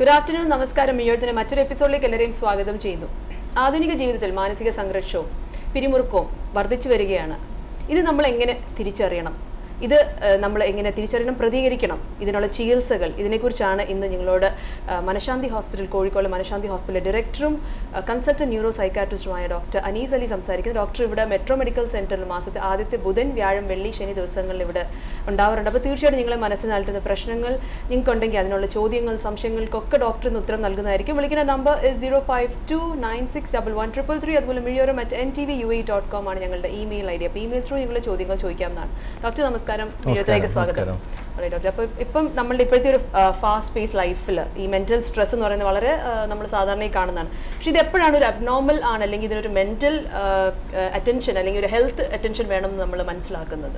Good afternoon നമസ്കാരം മിയോഴത്തിന്റെ മറ്റൊരു എപ്പിസോഡിലേക്ക് എല്ലാവരെയും സ്വാഗതം ചെയ്യുന്നു ആധുനിക ജീവിതത്തിൽ മാനസിക സംഘർഷവും പിരിമുറുക്കവും വർദ്ധിച്ചു വരികയാണ് ഇത് നമ്മൾ എങ്ങനെ തിരിച്ചറിയണം ഇത് ഏഹ്, നമ്മൾ എങ്ങനെ തിരിച്ചറിയണം പ്രതികരിക്കണം ഇതിനുള്ള ചികിത്സകൾ ഇതിനെക്കുറിച്ചാണ് ഇന്ന് നിങ്ങളോട് ഏഹ്, മനഃശാന്തി ഹോസ്പിറ്റൽ കോഴിക്കോട് മനഃശാന്തി ഹോസ്പിറ്റൽ ഡയറക്ടറും കൺസൾട്ടന്റ് ന്യൂറോ സൈക്കാട്രിസ്റ്റുമായ ഡോക്ടർ അനീസ് അലി സംസാരിക്കുന്നത് ഡോക്ടർ ഇവിടെ മെട്രോ മെഡിക്കൽ സെന്ററിൽ മാസത്തെ ആദ്യത്തെ ബുധൻ വ്യാഴം വെള്ളി ശനി ദിവസങ്ങളിൽ ഇവിടെ ഉണ്ടാവാറുണ്ട് അപ്പോൾ തീർച്ചയായിട്ടും നിങ്ങളെ മനസ്സിൽ നൽകുന്ന പ്രശ്നങ്ങൾ നിങ്ങൾക്കുണ്ടെങ്കിൽ അതിനുള്ള ചോദ്യങ്ങൾ സംശയങ്ങൾക്കൊക്കെ ഡോക്ടർ ഇന്ന് ഉത്തരം നൽകുന്നതായിരിക്കും വിളിക്കുന്ന number zero five two nine six double one triple three അതുപോലെ Mizhiyoram at N T V U A dot com ആണ് ഞങ്ങളുടെ ഇമെയിൽ ഐ ഡി അപ്പോൾ ഇമെയിൽ ത്രൂ നിങ്ങളുടെ ചോദ്യങ്ങൾ ചോദിക്കാവുന്നതാണ് ഡോക്ടർ നമസ്കാരം മിഴിയോത്തിലേക്ക് സ്വാഗതം Alright, ഡോക്ടർ അപ്പോൾ ഇപ്പം നമ്മളുടെ ഇപ്പോഴത്തെ ഒരു ഫാസ്റ്റ് പേസ് ലൈഫിൽ ഈ മെന്റൽ സ്ട്രെസ് എന്ന് പറയുന്നത് വളരെ നമ്മൾ സാധാരണ കാണുന്നതാണ് പക്ഷെ ഇത് എപ്പോഴാണ് ഒരു അബ്നോർമൽ ആണ് അല്ലെങ്കിൽ ഇതിനൊരു മെന്റൽ അറ്റൻഷൻ അല്ലെങ്കിൽ ഒരു ഹെൽത്ത് അറ്റൻഷൻ വേണമെന്ന് നമ്മൾ മനസ്സിലാക്കുന്നത്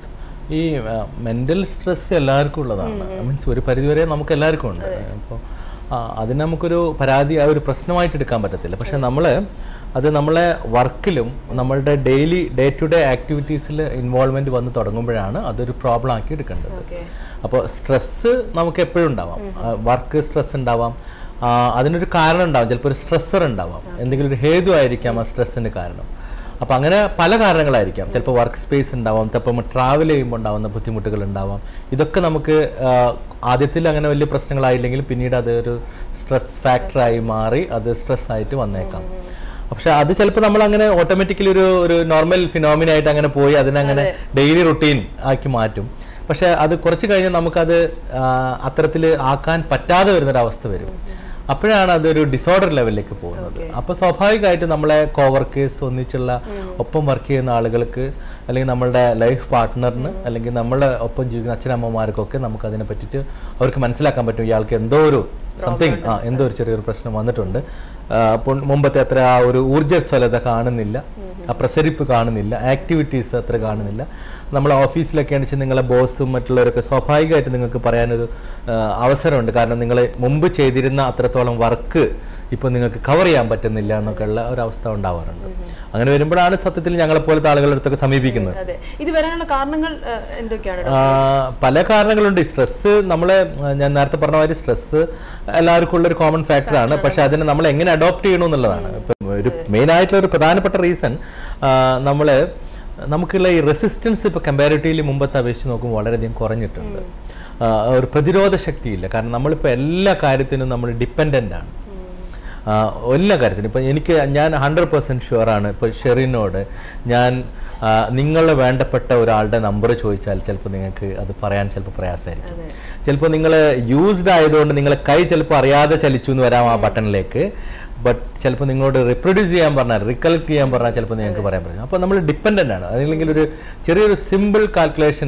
ഈ മെന്റൽ സ്ട്രെസ് എല്ലാവർക്കും ഉള്ളതാണ് മീൻസ് ഒരു പരിധിവരെ നമുക്ക് എല്ലാവർക്കും ഉണ്ട് അപ്പോൾ അതിന് നമുക്കൊരു പരാതി ആ ഒരു പ്രശ്നമായിട്ട് എടുക്കാൻ പറ്റത്തില്ല പക്ഷെ നമ്മൾ അത് നമ്മളെ വർക്കിലും നമ്മളുടെ ഡെയിലി ഡേ ടു ഡേ ആക്ടിവിറ്റീസിൽ ഇൻവോൾവ്മെന്റ് വന്ന് തുടങ്ങുമ്പോഴാണ് അതൊരു പ്രോബ്ലം ആക്കി എടുക്കേണ്ടത് ഓക്കെ അപ്പോൾ സ്ട്രെസ്സ് നമുക്ക് എപ്പോഴും ഉണ്ടാവാം വർക്ക് സ്ട്രെസ് ഉണ്ടാവാം ആ, അതിനൊരു കാരണം ഉണ്ടാവും ചിലപ്പോൾ ഒരു സ്ട്രെസ്സർ ഉണ്ടാവാം എന്തെങ്കിലും ഒരു ഹേതു ആയിരിക്കാം ആ സ്ട്രെസ്സിന് കാരണം അപ്പോൾ അങ്ങനെ പല കാരണങ്ങളായിരിക്കാം ചിലപ്പോൾ വർക്ക് സ്പേസ് ഉണ്ടാവാം ചിലപ്പോൾ ട്രാവൽ ചെയ്യുമ്പോൾ ഉണ്ടാവുന്ന ബുദ്ധിമുട്ടുകൾ ഉണ്ടാവാം ഇതൊക്കെ നമുക്ക് ആ, ആദ്യത്തിൽ അങ്ങനെ വലിയ പ്രശ്നങ്ങളായില്ലെങ്കിൽ പിന്നീട് അതൊരു സ്ട്രെസ് ഫാക്ടറായി മാറി അത് സ്ട്രെസ് ആയിട്ട് വന്നേക്കാം പക്ഷെ അത് ചിലപ്പോൾ നമ്മൾ അങ്ങനെ ഓട്ടോമാറ്റിക്കലി ഒരു ഒരു നോർമൽ ഫിനോമിനായിട്ട് അങ്ങനെ പോയി അതിനങ്ങനെ ഡെയിലി റുട്ടീൻ ആക്കി മാറ്റും പക്ഷെ അത് കുറച്ച് കഴിഞ്ഞ് നമുക്കത് അത്തരത്തിൽ ആക്കാൻ പറ്റാതെ വരുന്നൊരവസ്ഥ വരും അപ്പോഴാണ് അതൊരു ഡിസോർഡർ ലെവലിലേക്ക് പോകുന്നത് അപ്പോൾ സ്വാഭാവികമായിട്ട് നമ്മളെ കോവർക്കേഴ്സ് ഒന്നിച്ചുള്ള ഒപ്പം വർക്ക് ചെയ്യുന്ന ആളുകൾക്ക് അല്ലെങ്കിൽ നമ്മളുടെ ലൈഫ് പാർട്ട്ണറിന് അല്ലെങ്കിൽ നമ്മളെ ഒപ്പം ജീവിക്കുന്ന അച്ഛനമ്മമാർക്കൊക്കെ നമുക്ക് അതിനെ പറ്റിയിട്ട് അവർക്ക് മനസ്സിലാക്കാൻ പറ്റും ഇയാൾക്ക് എന്തോ ഒരു സംതിങ് ആ എന്തോ ഒരു ചെറിയൊരു പ്രശ്നം വന്നിട്ടുണ്ട് ആ, അപ്പോൾ മുമ്പത്തെ അത്ര ആ ഒരു ഊർജ്ജസ്വലത കാണുന്നില്ല ആ പ്രസരിപ്പ് കാണുന്നില്ല ആക്ടിവിറ്റീസ് അത്ര കാണുന്നില്ല നമ്മൾ ഓഫീസിലൊക്കെ ആണെന്ന് വെച്ചാൽ നിങ്ങളെ ബോസും മറ്റുള്ളവരൊക്കെ സ്വാഭാവികമായിട്ട് നിങ്ങൾക്ക് പറയാനൊരു ആ, അവസരമുണ്ട് കാരണം നിങ്ങൾ മുമ്പ് ചെയ്തിരുന്ന അത്രത്തോളം വർക്ക് ഇപ്പോൾ നിങ്ങൾക്ക് കവർ ചെയ്യാൻ പറ്റുന്നില്ല എന്നൊക്കെ ഉള്ള ഒരു അവസ്ഥ ഉണ്ടാവാറുണ്ട് അങ്ങനെ വരുമ്പോഴാണ് സത്യത്തിൽ ഞങ്ങളെപ്പോലത്തെ ആളുകളുടെ അടുത്തൊക്കെ സമീപിക്കുന്നത് അതെ ഇത് വരാനുള്ള കാരണങ്ങൾ ആ, എന്തൊക്കെയാണ് ആ, പല കാരണങ്ങളുണ്ട് ഈ സ്ട്രെസ് നമ്മളെ ആ, ഞാൻ നേരത്തെ പറഞ്ഞ മാതിരി സ്ട്രെസ് എല്ലാവർക്കും ഉള്ള ഒരു കോമൺ ഫാക്ടറാണ് പക്ഷെ അതിനെ നമ്മൾ എങ്ങനെ അഡോപ്റ്റ് ചെയ്യണു എന്നുള്ളതാണ് ഇപ്പം ഒരു മെയിൻ ആയിട്ടുള്ള ഒരു പ്രധാനപ്പെട്ട റീസൺ നമ്മൾ നമുക്കുള്ള ഈ റെസിസ്റ്റൻസ് ഇപ്പോൾ കമ്പാരിറ്റീവ്ലി മുമ്പത്തെ അപേക്ഷിച്ച് നോക്കുമ്പോൾ വളരെയധികം കുറഞ്ഞിട്ടുണ്ട് ആ, ഒരു പ്രതിരോധ ശക്തിയില്ല കാരണം നമ്മളിപ്പോൾ എല്ലാ കാര്യത്തിനും നമ്മൾ ഡിപ്പെൻഡൻ്റ് ആണ് ആ, എല്ലാ കാര്യത്തിനും ഇപ്പം എനിക്ക് ഞാൻ ഹൺഡ്രഡ് പെർസെൻറ്റ് ഷുവറാണ് ഇപ്പോൾ ഷെറിനോട് ഞാൻ ആ, നിങ്ങളെ വേണ്ടപ്പെട്ട ഒരാളുടെ നമ്പർ ചോദിച്ചാൽ ചിലപ്പോൾ നിങ്ങൾക്ക് അത് പറയാൻ ചിലപ്പോൾ പ്രയാസമായിരിക്കും ചിലപ്പോൾ നിങ്ങൾ യൂസ്ഡ് ആയതുകൊണ്ട് നിങ്ങളെ കൈ ചിലപ്പോൾ അറിയാതെ ചലിച്ചു എന്ന് വരാം ആ ബട്ടണിലേക്ക് ബട്ട് ചിലപ്പോൾ നിങ്ങളോട് റിപ്രൊഡ്യൂസ് ചെയ്യാൻ പറഞ്ഞാൽ റിക്കലക്ട് ചെയ്യാൻ പറഞ്ഞാൽ ചിലപ്പോൾ നിങ്ങൾക്ക് പറയാൻ പറ്റും അപ്പോൾ നമ്മൾ ഡിപ്പെൻഡൻ്റ് ആണ് അല്ലെങ്കിൽ ഒരു ചെറിയൊരു സിമ്പിൾ കാൽക്കുലേഷൻ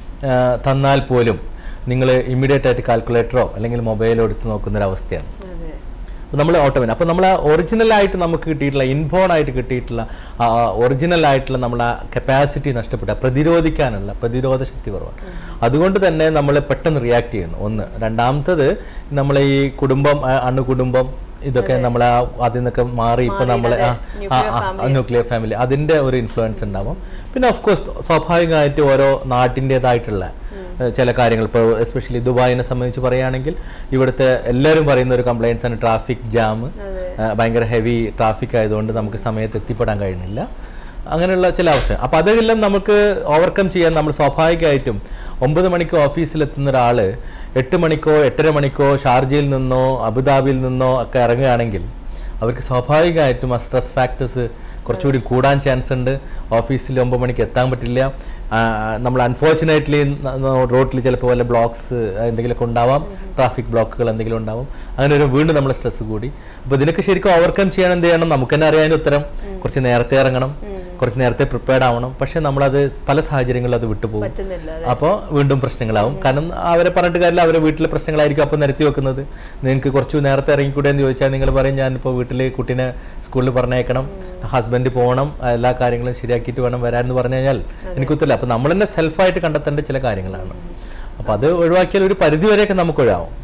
തന്നാൽ പോലും നിങ്ങൾ ഇമ്മീഡിയറ്റ് ആയിട്ട് കാൽക്കുലേറ്ററോ അല്ലെങ്കിൽ മൊബൈലോ എടുത്ത് നോക്കുന്ന ഒരു അവസ്ഥയാണ് അതെ നമ്മൾ ഓട്ടോമൻ അപ്പോൾ നമ്മൾ ഒറിജിനൽ ആയിട്ട് നമുക്ക് കിട്ടിയിട്ടുള്ള ഇൻബോൺ ആയിട്ട് കിട്ടിയിട്ടുള്ള ഒറിജിനൽ ആയിട്ടുള്ള നമ്മുടെ കപ്പാസിറ്റി നഷ്ടപ്പെട്ട പ്രതിരോധിക്കാനുള്ള പ്രതിരോധ ശക്തി കുറവാണ് അതുകൊണ്ട് തന്നെ നമ്മൾ പെട്ടെന്ന് റിയാക്ട് ചെയ്യുന്നു ഒന്ന് രണ്ടാമത്തത് നമ്മൾ ഈ കുടുംബം ആ, അണുകുടുംബം ഇതൊക്കെ നമ്മൾ അതിൽ നിന്നൊക്കെ മാറി ഇപ്പൊ നമ്മൾ ന്യൂക്ലിയർ ഫാമിലി അതിന്റെ ഒരു ഇൻഫ്ലുവൻസ് ഉണ്ടാവും പിന്നെ ഓഫ് കോഴ്സ് സ്വാഭാവികമായിട്ട് ഓരോ നാട്ടിൻ്റെതായിട്ടുള്ള ഏഹ് ചില കാര്യങ്ങൾ ഇപ്പോൾ എസ്പെഷ്യലി ദുബായിനെ സംബന്ധിച്ച് പറയുകയാണെങ്കിൽ ഇവിടുത്തെ എല്ലാവരും പറയുന്ന ഒരു കംപ്ലയിൻസ് ആണ് ട്രാഫിക് ജാം ഭയങ്കര ഹെവി ട്രാഫിക് ആയതുകൊണ്ട് നമുക്ക് സമയത്ത് എത്തിപ്പെടാൻ കഴിയുന്നില്ല അങ്ങനെയുള്ള ചില അവസ്ഥ അപ്പോൾ അതെല്ലാം നമുക്ക് ഓവർകം ചെയ്യാൻ നമ്മൾ സ്വാഭാവികമായിട്ടും ഒമ്പത് മണിക്ക് ഓഫീസിലെത്തുന്ന ഒരാൾ എട്ട് മണിക്കോ എട്ടര മണിക്കോ ഷാർജയിൽ നിന്നോ അബുദാബിയിൽ നിന്നോ ഒക്കെ ഇറങ്ങുകയാണെങ്കിൽ അവർക്ക് സ്വാഭാവികമായിട്ടും ആ സ്ട്രെസ് ഫാക്ടേഴ്സ് കുറച്ചുകൂടി കൂടാൻ ചാൻസ് ഉണ്ട് ഓഫീസിൽ ഒമ്പത് മണിക്ക് എത്താൻ പറ്റില്ല ആ, നമ്മൾ അൺഫോർച്ചുനേറ്റ്ലി റോഡിൽ ചിലപ്പോൾ വല്ല ബ്ലോക്സ് എന്തെങ്കിലുമൊക്കെ ഉണ്ടാവാം ട്രാഫിക് ബ്ലോക്കുകൾ എന്തെങ്കിലും ഉണ്ടാവും അങ്ങനെ ഒരു വീണ്ടും നമ്മൾ സ്ട്രെസ് കൂടി അപ്പോൾ ഇതിനൊക്കെ ശരിക്കും ഓവർകം ചെയ്യാൻ എന്ത് ചെയ്യണം നമുക്ക് തന്നെ അറിയാൻ ഉത്തരം കുറച്ച് നേരത്തെ ഇറങ്ങണം കുറച്ച് നേരത്തെ പ്രിപ്പയർഡ് ആവണം പക്ഷെ നമ്മളത് പല സാഹചര്യങ്ങളിൽ അത് വിട്ടുപോകും പറ്റുന്നില്ല അതെ. അപ്പോൾ വീണ്ടും പ്രശ്നങ്ങളാവും കാരണം അവരെ പറഞ്ഞിട്ട് കാര്യമില്ല അവരെ വീട്ടിലെ പ്രശ്നങ്ങളായിരിക്കും അപ്പോൾ നിരത്തി വെക്കുന്നത് നിങ്ങൾക്ക് കുറച്ച് നേരത്തെ ഇറങ്ങിക്കൂടെ എന്ന് ചോദിച്ചാൽ നിങ്ങൾ പറയും ഞാനിപ്പോൾ വീട്ടിൽ കുട്ടീനെ സ്കൂളിൽ പറഞ്ഞേക്കണം ഹസ്ബൻഡ് പോകണം എല്ലാ കാര്യങ്ങളും ശരിയാക്കിയിട്ട് വേണം വരാൻ എന്ന് പറഞ്ഞു കഴിഞ്ഞാൽ എനിക്കൊത്തില്ല അപ്പോൾ നമ്മൾ തന്നെ സെൽഫായിട്ട് കണ്ടെത്തേണ്ട ചില കാര്യങ്ങളാണ് അപ്പോൾ അത് ഒഴിവാക്കിയാൽ ഒരു പരിധി വരെയൊക്കെ നമുക്ക് ഒഴിവാകും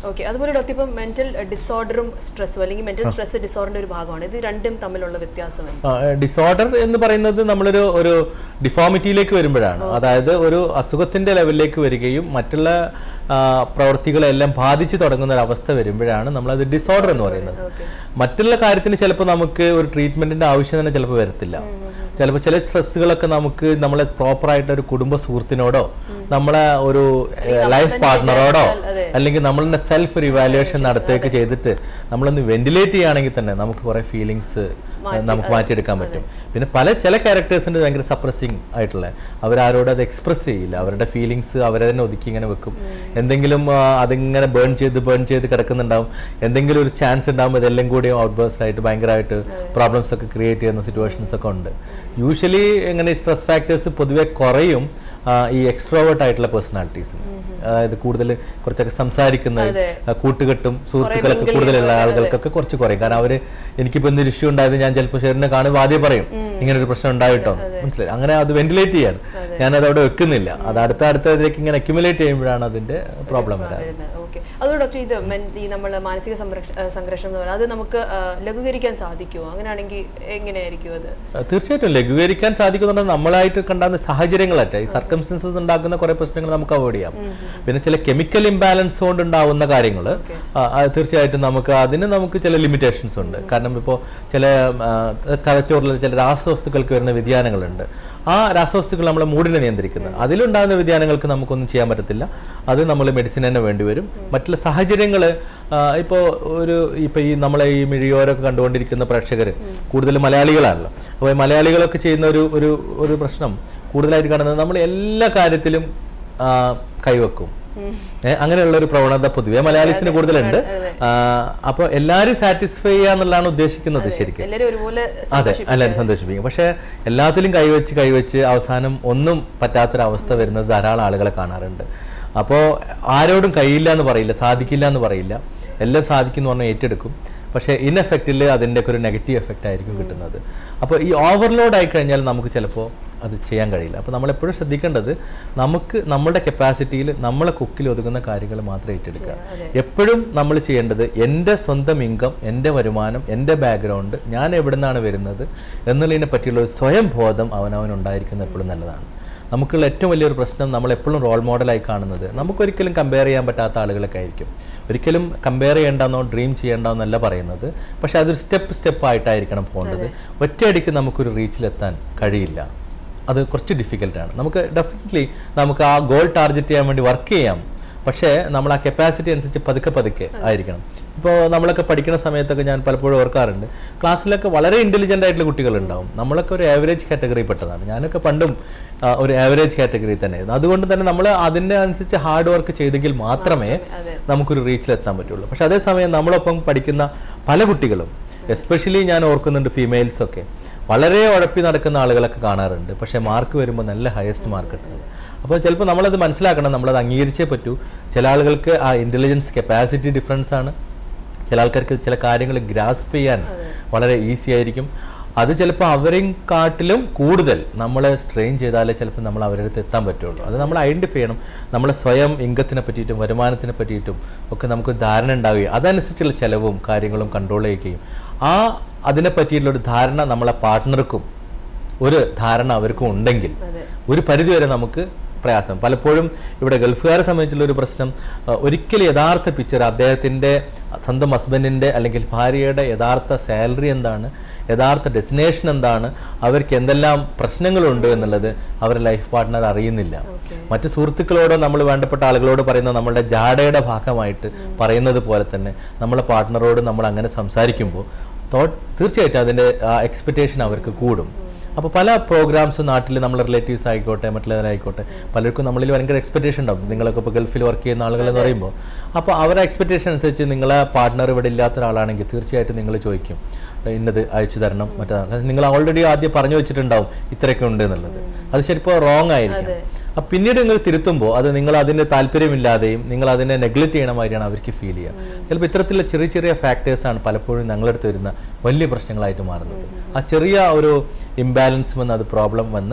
ഓക്കെ അതുപോലെ ഡോക്ടർ ഇപ്പം മെന്റൽ ഡിസോർഡറും സ്ട്രെസ്സും അല്ലെങ്കിൽ മെന്റൽ സ്ട്രെസ് ഡിസോർഡറിന്റെ ഒരു ഭാഗമാണ് ഇത് രണ്ടും തമ്മിലുള്ള വ്യത്യാസം എന്ത്? ഡിസോർഡർ എന്ന് പറയുന്നത് നമ്മളൊരു ഒരു ഡിഫോമിറ്റിയിലേക്ക് വരുമ്പോഴാണ് അതായത് ഒരു അസുഖത്തിന്റെ ലെവലിലേക്ക് വരികയും മറ്റുള്ള ആ, പ്രവൃത്തികളെല്ലാം ബാധിച്ചു തുടങ്ങുന്ന ഒരു അവസ്ഥ വരുമ്പോഴാണ് നമ്മളത് ഡിസോർഡർ എന്ന് പറയുന്നത് ഓക്കെ മറ്റുള്ള കാര്യത്തിന് ചിലപ്പോൾ നമുക്ക് ഒരു ട്രീറ്റ്മെന്റിന്റെ ആവശ്യം തന്നെ ചിലപ്പോൾ വരത്തില്ല ചിലപ്പോൾ ചില സ്ട്രെസ്സുകളൊക്കെ നമുക്ക് നമ്മളെ പ്രോപ്പറായിട്ട് ഒരു കുടുംബ സുഹൃത്തിനോടോ നമ്മളെ ഒരു ലൈഫ് പാർട്ട്ണറോടോ അതെ. അല്ലെങ്കിൽ നമ്മളുടെ സെൽഫ് റിവാലുവേഷൻ നടത്തുകയൊക്കെ ചെയ്തിട്ട് നമ്മളൊന്ന് വെന്റിലേറ്റ് ചെയ്യുകയാണെങ്കിൽ തന്നെ നമുക്ക് കുറെ ഫീലിങ്സ് നമുക്ക് മാറ്റിയെടുക്കാൻ പറ്റും പിന്നെ പല ചില ക്യാരക്ടേഴ്സിന്റെ ഭയങ്കര സപ്രസിങ് ആയിട്ടുള്ള അവരാരോട് അത് എക്സ്പ്രസ് ചെയ്യില്ല അവരുടെ ഫീലിങ്സ് അവരെ തന്നെ ഒതുക്കി ഇങ്ങനെ വെക്കും എന്തെങ്കിലും ആ, അതിങ്ങനെ ബേൺ ചെയ്ത് ബേൺ ചെയ്ത് കിടക്കുന്നുണ്ടാവും എന്തെങ്കിലും ഒരു ചാൻസ് ഉണ്ടാകുമ്പോൾ ഇതെല്ലാം കൂടി ഔട്ട് ബേസ്റ്റ് ആയിട്ട് ഭയങ്കരമായിട്ട് പ്രോബ്ലംസ് ഒക്കെ ക്രിയേറ്റ് ചെയ്യുന്ന സിറ്റുവേഷൻസ് ഒക്കെ ഉണ്ട് യൂഷ്വലി ഇങ്ങനെ സ്ട്രെസ് ഫാക്ടേഴ്സ് പൊതുവെ കുറയും ആ, ഈ എക്സ്ട്രോവേർട്ട് ആയിട്ടുള്ള പേഴ്സണാലിറ്റീസിന് അതായത് കൂടുതൽ കുറച്ചൊക്കെ സംസാരിക്കുന്ന അതെ. ആ, കൂട്ടുകെട്ടും സുഹൃത്തുക്കളൊക്കെ mingle കൂടുതലുള്ള ചെയ്യുന്ന, ആളുകൾക്കൊക്കെ കുറച്ച് കുറയും കാരണം അവര് എനിക്കിപ്പോ എന്തൊരു ഇഷ്യൂ ഉണ്ടായത് ഞാൻ ചിലപ്പോൾ ഷെറിനെ കാണുമ്പോൾ ആദ്യം പറയും ഇങ്ങനെ ഒരു പ്രശ്നം ഉണ്ടായിട്ടോ മനസ്സിലായി അങ്ങനെ അത് വെന്റിലേറ്റ് ചെയ്യാണ് ഞാൻ അത് അവിടെ വെക്കുന്നില്ല അത് അടുത്ത അടുത്ത ഇതിലേക്ക് ഇങ്ങനെ അക്യുമുലേറ്റ് ചെയ്യുമ്പോഴാണ് അതിന്റെ പ്രോബ്ലം വരാറ് വരുന്നത് ഓക്കെ അതുകൊണ്ട് ഡോക്ടർ ഇത് men- ഈ നമ്മൾ മാനസിക സംരക്ഷ ആ, സംഘർഷം എന്ന് പറയുന്നത് അത് നമുക്ക് ആ, ലഘൂകരിക്കാൻ സാധിക്കുമോ അങ്ങനെയാണെങ്കിൽ എങ്ങനെയായിരിക്കും അത് ആ, തീർച്ചയായിട്ടും ലഘൂകരിക്കാൻ സാധിക്കുന്നുണ്ട് നമ്മളായിട്ട് കണ്ടാകുന്ന സാഹചര്യങ്ങളായിട്ട് ഈ സർക്കംസ്റ്റൻസസ് ഉണ്ടാക്കുന്ന കുറെ പ്രശ്നങ്ങൾ നമുക്ക് അവോയ്ഡ് ചെയ്യാം പിന്നെ ചില കെമിക്കൽ ഇംബാലൻസ് കൊണ്ട് ഉണ്ടാവുന്ന കാര്യങ്ങൾ തീർച്ചയായിട്ടും നമുക്ക് അതിന് നമുക്ക് ചില ലിമിറ്റേഷൻസ് ഉണ്ട് കാരണം ഇപ്പോൾ ചില ആ, തലച്ചോറിൽ ചില രാസവസ്തുക്കൾക്ക് വരുന്ന വ്യതിയാനങ്ങളുണ്ട് ആ രാസവസ്തുക്കൾ നമ്മളെ മൂടിനെ നിയന്ത്രിക്കുന്നത് അതിലുണ്ടാകുന്ന വ്യതിയാനങ്ങൾക്ക് നമുക്കൊന്നും ചെയ്യാൻ പറ്റത്തില്ല അത് നമ്മൾ മെഡിസിൻ തന്നെ വേണ്ടി വരും മറ്റുള്ള സാഹചര്യങ്ങൾ ഇപ്പോൾ ഒരു ഇപ്പോൾ ഈ നമ്മളെ ഈ മിഴിയോരൊക്കെ കണ്ടുകൊണ്ടിരിക്കുന്ന പ്രേക്ഷകർ കൂടുതൽ മലയാളികളാണല്ലോ അപ്പോൾ ഈ മലയാളികളൊക്കെ ചെയ്യുന്ന ഒരു ഒരു ഒരു പ്രശ്നം കൂടുതലായിട്ട് കാണുന്നത് നമ്മൾ എല്ലാ കാര്യത്തിലും ആ, കൈവെക്കും ഏ, അങ്ങനെയുള്ള ഒരു പ്രവണത പൊതുവെ മലയാളീസിന് കൂടുതലുണ്ട് അപ്പോൾ എല്ലാവരും സാറ്റിസ്ഫൈ ചെയ്യാന്നുള്ളതാണ് ഉദ്ദേശിക്കുന്നത് ശരിക്കും എല്ലാവരും ഒരുപോലെ അതെ എല്ലാവരും സന്തോഷിപ്പിക്കും പക്ഷെ എല്ലാത്തിലും കൈവച്ച് കൈവച്ച് അവസാനം ഒന്നും പറ്റാത്തൊരവസ്ഥ വരുന്നത് ധാരാളം ആളുകളെ കാണാറുണ്ട് അപ്പോൾ ആരോടും കഴിയില്ല എന്ന് പറയില്ല സാധിക്കില്ല എന്ന് പറയില്ല എല്ലാം സാധിക്കും എന്ന് പറഞ്ഞാൽ ഏറ്റെടുക്കും പക്ഷേ ഇൻ എഫക്റ്റിൽ അതിൻ്റെ ഒക്കെ ഒരു നെഗറ്റീവ് എഫക്റ്റ് ആയിരിക്കും കിട്ടുന്നത് അപ്പോൾ ഈ ഓവർലോഡ് ആയി കഴിഞ്ഞാൽ നമുക്ക് ചിലപ്പോൾ അത് ചെയ്യാൻ കഴിയില്ല അപ്പോൾ നമ്മളെപ്പോഴും ശ്രദ്ധിക്കേണ്ടത് നമുക്ക് നമ്മളുടെ കപ്പാസിറ്റിയിൽ നമ്മളെ കുക്കിൽ ഒതുങ്ങുന്ന കാര്യങ്ങൾ മാത്രം ഏറ്റെടുക്കുക എപ്പോഴും നമ്മൾ ചെയ്യേണ്ടത് എൻ്റെ സ്വന്തം ഇൻകം എൻ്റെ വരുമാനം എൻ്റെ ബാക്ക്ഗ്രൗണ്ട് ഞാൻ എവിടെ നിന്നാണ് വരുന്നത് എന്നുള്ളതിനെ പറ്റിയുള്ള ഒരു സ്വയം ബോധം അവനവൻ ഉണ്ടായിരിക്കുന്നത് എപ്പോഴും നല്ലതാണ് നമുക്കുള്ള ഏറ്റവും വലിയൊരു പ്രശ്നം നമ്മൾ എപ്പോഴും റോൾ മോഡലായി കാണുന്നത് നമുക്കൊരിക്കലും കമ്പയർ ചെയ്യാൻ പറ്റാത്ത ആളുകളൊക്കെ ആയിരിക്കും ഒരിക്കലും കമ്പയർ ചെയ്യേണ്ടെന്നോ ഡ്രീം ചെയ്യേണ്ടെന്നല്ല പറയുന്നത് പക്ഷെ അതൊരു സ്റ്റെപ്പ് സ്റ്റെപ്പ് ആയിട്ടായിരിക്കണം പോകേണ്ടത് ഒറ്റയടിക്ക് നമുക്കൊരു റീച്ചിലെത്താൻ കഴിയില്ല അത് കുറച്ച് ഡിഫിക്കൽട്ടാണ് നമുക്ക് ഡെഫിനറ്റ്ലി നമുക്ക് ആ ഗോൾ ടാർഗറ്റ് ചെയ്യാൻ വേണ്ടി വർക്ക് ചെയ്യാം പക്ഷേ നമ്മൾ ആ കപ്പാസിറ്റി അനുസരിച്ച് പതുക്കെ പതുക്കെ ആയിരിക്കണം ഇപ്പോൾ നമ്മളൊക്കെ പഠിക്കുന്ന സമയത്തൊക്കെ ഞാൻ പലപ്പോഴും ഓർക്കാറുണ്ട് ക്ലാസ്സിലൊക്കെ വളരെ ഇൻ്റലിജൻ്റ് ആയിട്ടുള്ള കുട്ടികളുണ്ടാവും നമ്മളൊക്കെ ഒരു ആവറേജ് കാറ്റഗറി പെട്ടതാണ് ഞാനൊക്കെ പണ്ടും ആ, ഒരു ആവറേജ് കാറ്റഗറി തന്നെയായിരുന്നു അതുകൊണ്ട് തന്നെ നമ്മൾ അതിൻ്റെ അനുസരിച്ച് ഹാർഡ് വർക്ക് ചെയ്തെങ്കിൽ മാത്രമേ അതെ. നമുക്കൊരു റീച്ചിലെത്താൻ പറ്റുള്ളൂ പക്ഷെ അതേസമയം നമ്മളൊപ്പം പഠിക്കുന്ന പല കുട്ടികളും എസ്പെഷ്യലി ഞാൻ ഓർക്കുന്നുണ്ട് ഫീമെയിൽസ് ഒക്കെ വളരെ ഉഴപ്പി നടക്കുന്ന ആളുകളൊക്കെ കാണാറുണ്ട് പക്ഷേ മാർക്ക് വരുമ്പോൾ നല്ല ഹയസ്റ്റ് മാർക്ക് കിട്ടുന്നത് അപ്പോൾ ചിലപ്പോൾ നമ്മളത് മനസ്സിലാക്കണം നമ്മളത് അംഗീകരിച്ചേ പറ്റൂ ചില ആളുകൾക്ക് ആ ഇൻ്റലിജൻസ് കപ്പാസിറ്റി ഡിഫറൻസ് ആണ് ചില ആൾക്കാർക്ക് ചില കാര്യങ്ങൾ ഗ്രാസ്പ് ചെയ്യാൻ വളരെ ഈസി ആയിരിക്കും അത് ചിലപ്പോൾ അവരെയും കാട്ടിലും കൂടുതൽ നമ്മൾ സ്ട്രെയിൻ ചെയ്താലേ ചിലപ്പോൾ നമ്മൾ അവരുടെ അടുത്ത് എത്താൻ പറ്റുള്ളൂ അത് നമ്മൾ ഐഡൻറ്റിഫൈ ചെയ്യണം നമ്മളെ സ്വയം ഇൻകത്തിനെ പറ്റിയിട്ടും വരുമാനത്തിനെ പറ്റിയിട്ടും ഒക്കെ നമുക്ക് ധാരണ ഉണ്ടാവുകയും അതനുസരിച്ചുള്ള ചിലവും കാര്യങ്ങളും കൺട്രോൾ ചെയ്യുകയും ആ അതിനെ പറ്റിയിട്ടുള്ള ഒരു ധാരണ നമ്മളെ പാർട്ട്ണർക്കും ഒരു ധാരണ അവർക്കും ഉണ്ടെങ്കിൽ അതെ ഒരു പരിധിവരെ നമുക്ക് പ്രയാസം പലപ്പോഴും ഇവിടെ ഗൾഫുകാരെ സംബന്ധിച്ചുള്ള ഒരു പ്രശ്നം ആ, ഒരിക്കലും യഥാർത്ഥ പിക്ചർ അദ്ദേഹത്തിൻ്റെ സ്വന്തം ഹസ്ബൻഡിൻ്റെ അല്ലെങ്കിൽ ഭാര്യയുടെ യഥാർത്ഥ സാലറി എന്താണ് യഥാർത്ഥ ഡെസ്റ്റിനേഷൻ എന്താണ് അവർക്ക് എന്തെല്ലാം പ്രശ്നങ്ങളുണ്ട് എന്നുള്ളത് അവരുടെ ലൈഫ് പാർട്ട്ണർ അറിയുന്നില്ല ഓക്കെ മറ്റു സുഹൃത്തുക്കളോടോ നമ്മൾ വേണ്ടപ്പെട്ട ആളുകളോട് പറയുന്ന നമ്മളുടെ ജാടയുടെ ഭാഗമായിട്ട് പറയുന്നത് പോലെ തന്നെ നമ്മളെ പാർട്ട്ണറോട് നമ്മൾ അങ്ങനെ സംസാരിക്കുമ്പോൾ തോ- തീർച്ചയായിട്ടും അതിൻ്റെ എക്സ്പെക്റ്റേഷൻ അവർക്ക് കൂടും അപ്പോൾ പല പ്രോഗ്രാംസും നാട്ടിൽ നമ്മളെ റിലേറ്റീവ്സ് ആയിക്കോട്ടെ മറ്റുള്ളവരായിക്കോട്ടെ പലർക്കും നമ്മളിൽ ഭയങ്കര എക്സ്പെക്റ്റേഷൻ ഉണ്ടാവും നിങ്ങളൊക്കെ ഇപ്പോൾ ഗൾഫിൽ വർക്ക് ചെയ്യുന്ന ആളുകൾ എന്ന് പറയുമ്പോൾ അപ്പോൾ അവരുടെ എക്സ്പെക്റ്റേഷൻ അനുസരിച്ച് നിങ്ങളെ പാർട്ട്ണർ ഇവിടെ ഇല്ലാത്ത ഒരാളാണെങ്കിൽ തീർച്ചയായിട്ടും നിങ്ങൾ ചോദിക്കും ഇന്നത് അയച്ചു തരണം മറ്റേ നിങ്ങൾ ഓൾറെഡി ആദ്യം പറഞ്ഞു വെച്ചിട്ടുണ്ടാവും ഇത്രയൊക്കെ ഉണ്ട് എന്നുള്ളത് അത് ശരിപ്പോൾ റോങ് ആയിരിക്കും അപ്പൊ പിന്നീട് നിങ്ങൾ തിരുത്തുമ്പോൾ അത് നിങ്ങൾ അതിന് താല്പര്യമില്ലാതെയും നിങ്ങൾ അതിനെ നെഗ്ലക്ട് ചെയ്യണ മാതിരിയാണ് അവർക്ക് ഫീൽ ചെയ്യുക ചിലപ്പോൾ ഇത്തരത്തിലുള്ള ചെറിയ ചെറിയ ഫാക്ടേഴ്സാണ് പലപ്പോഴും ഞങ്ങളടുത്ത് വരുന്ന വലിയ പ്രശ്നങ്ങളായിട്ട് മാറുന്നത് ആ ചെറിയ ഒരു ഇംബാലൻസ് വന്ന് അത് പ്രോബ്ലം വന്ന്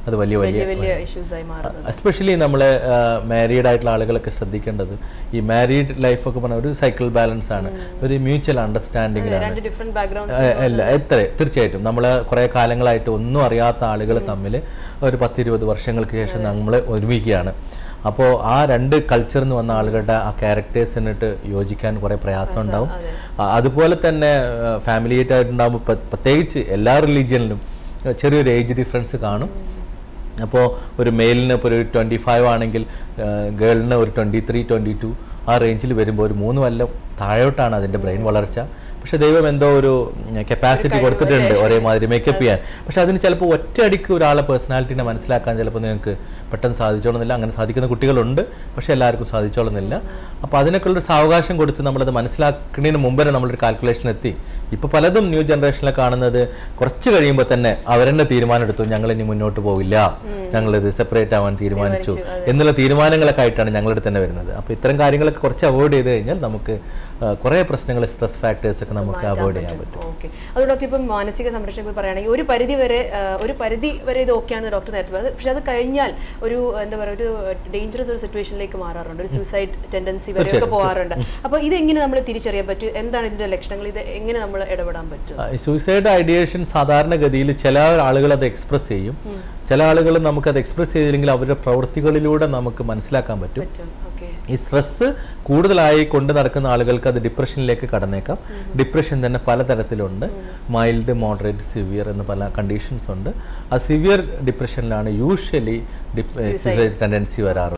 അത് വലിയ വലിയ വലിയ വലിയ ഇഷ്യൂസ് ആയി മാറുന്നത് എസ്പെഷ്യലി നമ്മൾ മാരീഡ് ആയിട്ടുള്ള ആളുകളൊക്കെ ശ്രദ്ധിക്കേണ്ടത് ഈ മാരീഡ് ലൈഫൊക്കെ പറഞ്ഞാൽ ഒരു സൈക്കിൾ ബാലൻസ് ആണ് ഒരു മ്യൂച്വൽ അണ്ടർസ്റ്റാൻഡിങ്ങിലാണ് രണ്ട് ഡിഫറെന്റ് ബാക്ക്ഗ്രൗണ്ട് അല്ല എത്ര തീർച്ചയായിട്ടും നമ്മൾ കുറേ കാലങ്ങളായിട്ട് ഒന്നും അറിയാത്ത ആളുകൾ തമ്മിൽ ഒരു പത്തിരുപത് വർഷങ്ങൾക്ക് ശേഷം നമ്മൾ ഒരുമിക്കുകയാണ് അപ്പോൾ ആ രണ്ട് കൾച്ചറിൽ നിന്ന് വന്ന ആളുകളുടെ ആ ക്യാരക്ടേഴ്സിനിട്ട് യോജിക്കാൻ കുറേ പ്രയാസം ഉണ്ടാവും ആ, അതുപോലെ തന്നെ ഫാമിലി ആയിട്ടുണ്ടാകുമ്പോൾ പ്രത്യേകിച്ച് എല്ലാ റിലീജിയനിലും ചെറിയൊരു ഏജ് ഡിഫറൻസ് കാണും അപ്പോൾ ഒരു മെയിലിന് ഇപ്പോൾ ഒരു ട്വൻറ്റി ഫൈവ് ആണെങ്കിൽ ഗേളിന് ഒരു ട്വൻറ്റി ത്രീ ട്വൻറ്റി ടു ആ റേഞ്ചിൽ വരുമ്പോൾ ഒരു മൂന്ന് കൊല്ലം താഴോട്ടാണ് അതിൻ്റെ ബ്രെയിൻ വളർച്ച പക്ഷെ ദൈവം എന്തോ ഒരു കപ്പാസിറ്റി കൊടുത്തിട്ടുണ്ട് ഒരേമാതിരി മേക്കപ്പ് ചെയ്യാൻ പക്ഷെ അതിന് ചിലപ്പോൾ ഒറ്റയടിക്ക് ഒരാളെ പേഴ്സണാലിറ്റിനെ മനസ്സിലാക്കാൻ ചിലപ്പോൾ നിങ്ങൾക്ക് പെട്ടെന്ന് സാധിച്ചോളുന്നില്ല അങ്ങനെ സാധിക്കുന്ന കുട്ടികളുണ്ട് പക്ഷെ എല്ലാവർക്കും സാധിച്ചോളുന്നില്ല അപ്പോൾ അതിനൊക്കെ ഒരു സാവകാശം കൊടുത്ത് നമ്മളത് മനസ്സിലാക്കുന്നതിന് മുമ്പേ നമ്മളൊരു കാൽക്കുലേഷൻ എത്തി ഇപ്പോൾ പലതും ന്യൂ ജനറേഷനിൽ കാണുന്നത് കുറച്ച് കഴിയുമ്പോൾ തന്നെ അവരെന്നെ തീരുമാനം എടുത്തു ഞങ്ങൾ ഇനി മുന്നോട്ട് പോകില്ല ഞങ്ങളിത് സെപ്പറേറ്റ് ആവാൻ തീരുമാനിച്ചു എന്നുള്ള തീരുമാനങ്ങളൊക്കെ ആയിട്ടാണ് ഞങ്ങളുടെ തന്നെ വരുന്നത് അപ്പോൾ ഇത്തരം കാര്യങ്ങളൊക്കെ കുറച്ച് അവോയ്ഡ് ചെയ്ത് കഴിഞ്ഞാൽ നമുക്ക് ആ, കുറേ പ്രശ്നങ്ങൾ സ്ട്രെസ് ഫാക്ടേഴ്സ് ഒക്കെ നമുക്ക് അവോയ്ഡ് ചെയ്യാൻ പറ്റും ഓക്കെ അത് ഡോക്ടർ ഇപ്പം മാനസിക സംരക്ഷണത്തെ കുറിച്ച് പറയുകയാണെങ്കിൽ ഒരു പരിധി വരെ ആ, ഒരു പരിധി വരെ ഇത് ഓക്കെയാണ് ഡോക്ടർ നേരത്തെ പറഞ്ഞത് പക്ഷെ അത് കഴിഞ്ഞാൽ ഒരു എന്താ പറയുക ഒരു ഡേഞ്ചറസ് ഒരു സിറ്റുവേഷനിലേക്ക് മാറാറുണ്ട് ഒരു സൂസൈഡ് ടെൻഡൻസി വരെയൊക്കെ പോകാറുണ്ട് അപ്പോൾ ഇത് എങ്ങനെ നമ്മൾ തിരിച്ചറിയാൻ പറ്റും എന്താണ് ഇതിന്റെ ലക്ഷണങ്ങൾ ഇത് എങ്ങനെ നമ്മൾ ഇടപെടാൻ പറ്റും സൂയിസൈഡ് ഐഡിയേഷൻ സാധാരണഗതിയിൽ ചില ആളുകൾ അത് എക്സ്പ്രസ് ചെയ്യും ചില ആളുകൾ നമുക്ക് അത് എക്സ്പ്രസ് ചെയ്തില്ലെങ്കിൽ അവരുടെ പ്രവൃത്തികളിലൂടെ നമുക്ക് മനസ്സിലാക്കാൻ പറ്റും പറ്റും ഓക്കെ ഈ സ്ട്രെസ് കൂടുതലായി കൊണ്ട് നടക്കുന്ന ആളുകൾക്ക് അത് ഡിപ്രഷനിലേക്ക് കടന്നേക്കാം ഡിപ്രഷൻ തന്നെ പലതരത്തിലുണ്ട് മൈൽഡ് മോഡറേറ്റ് സിവിയർ എന്ന് പല കണ്ടീഷൻസ് ഉണ്ട് ആ സിവിയർ ഡിപ്രഷനിലാണ് യൂഷ്വലി സൂസൈഡ് ടെൻഡൻസി വരാറ്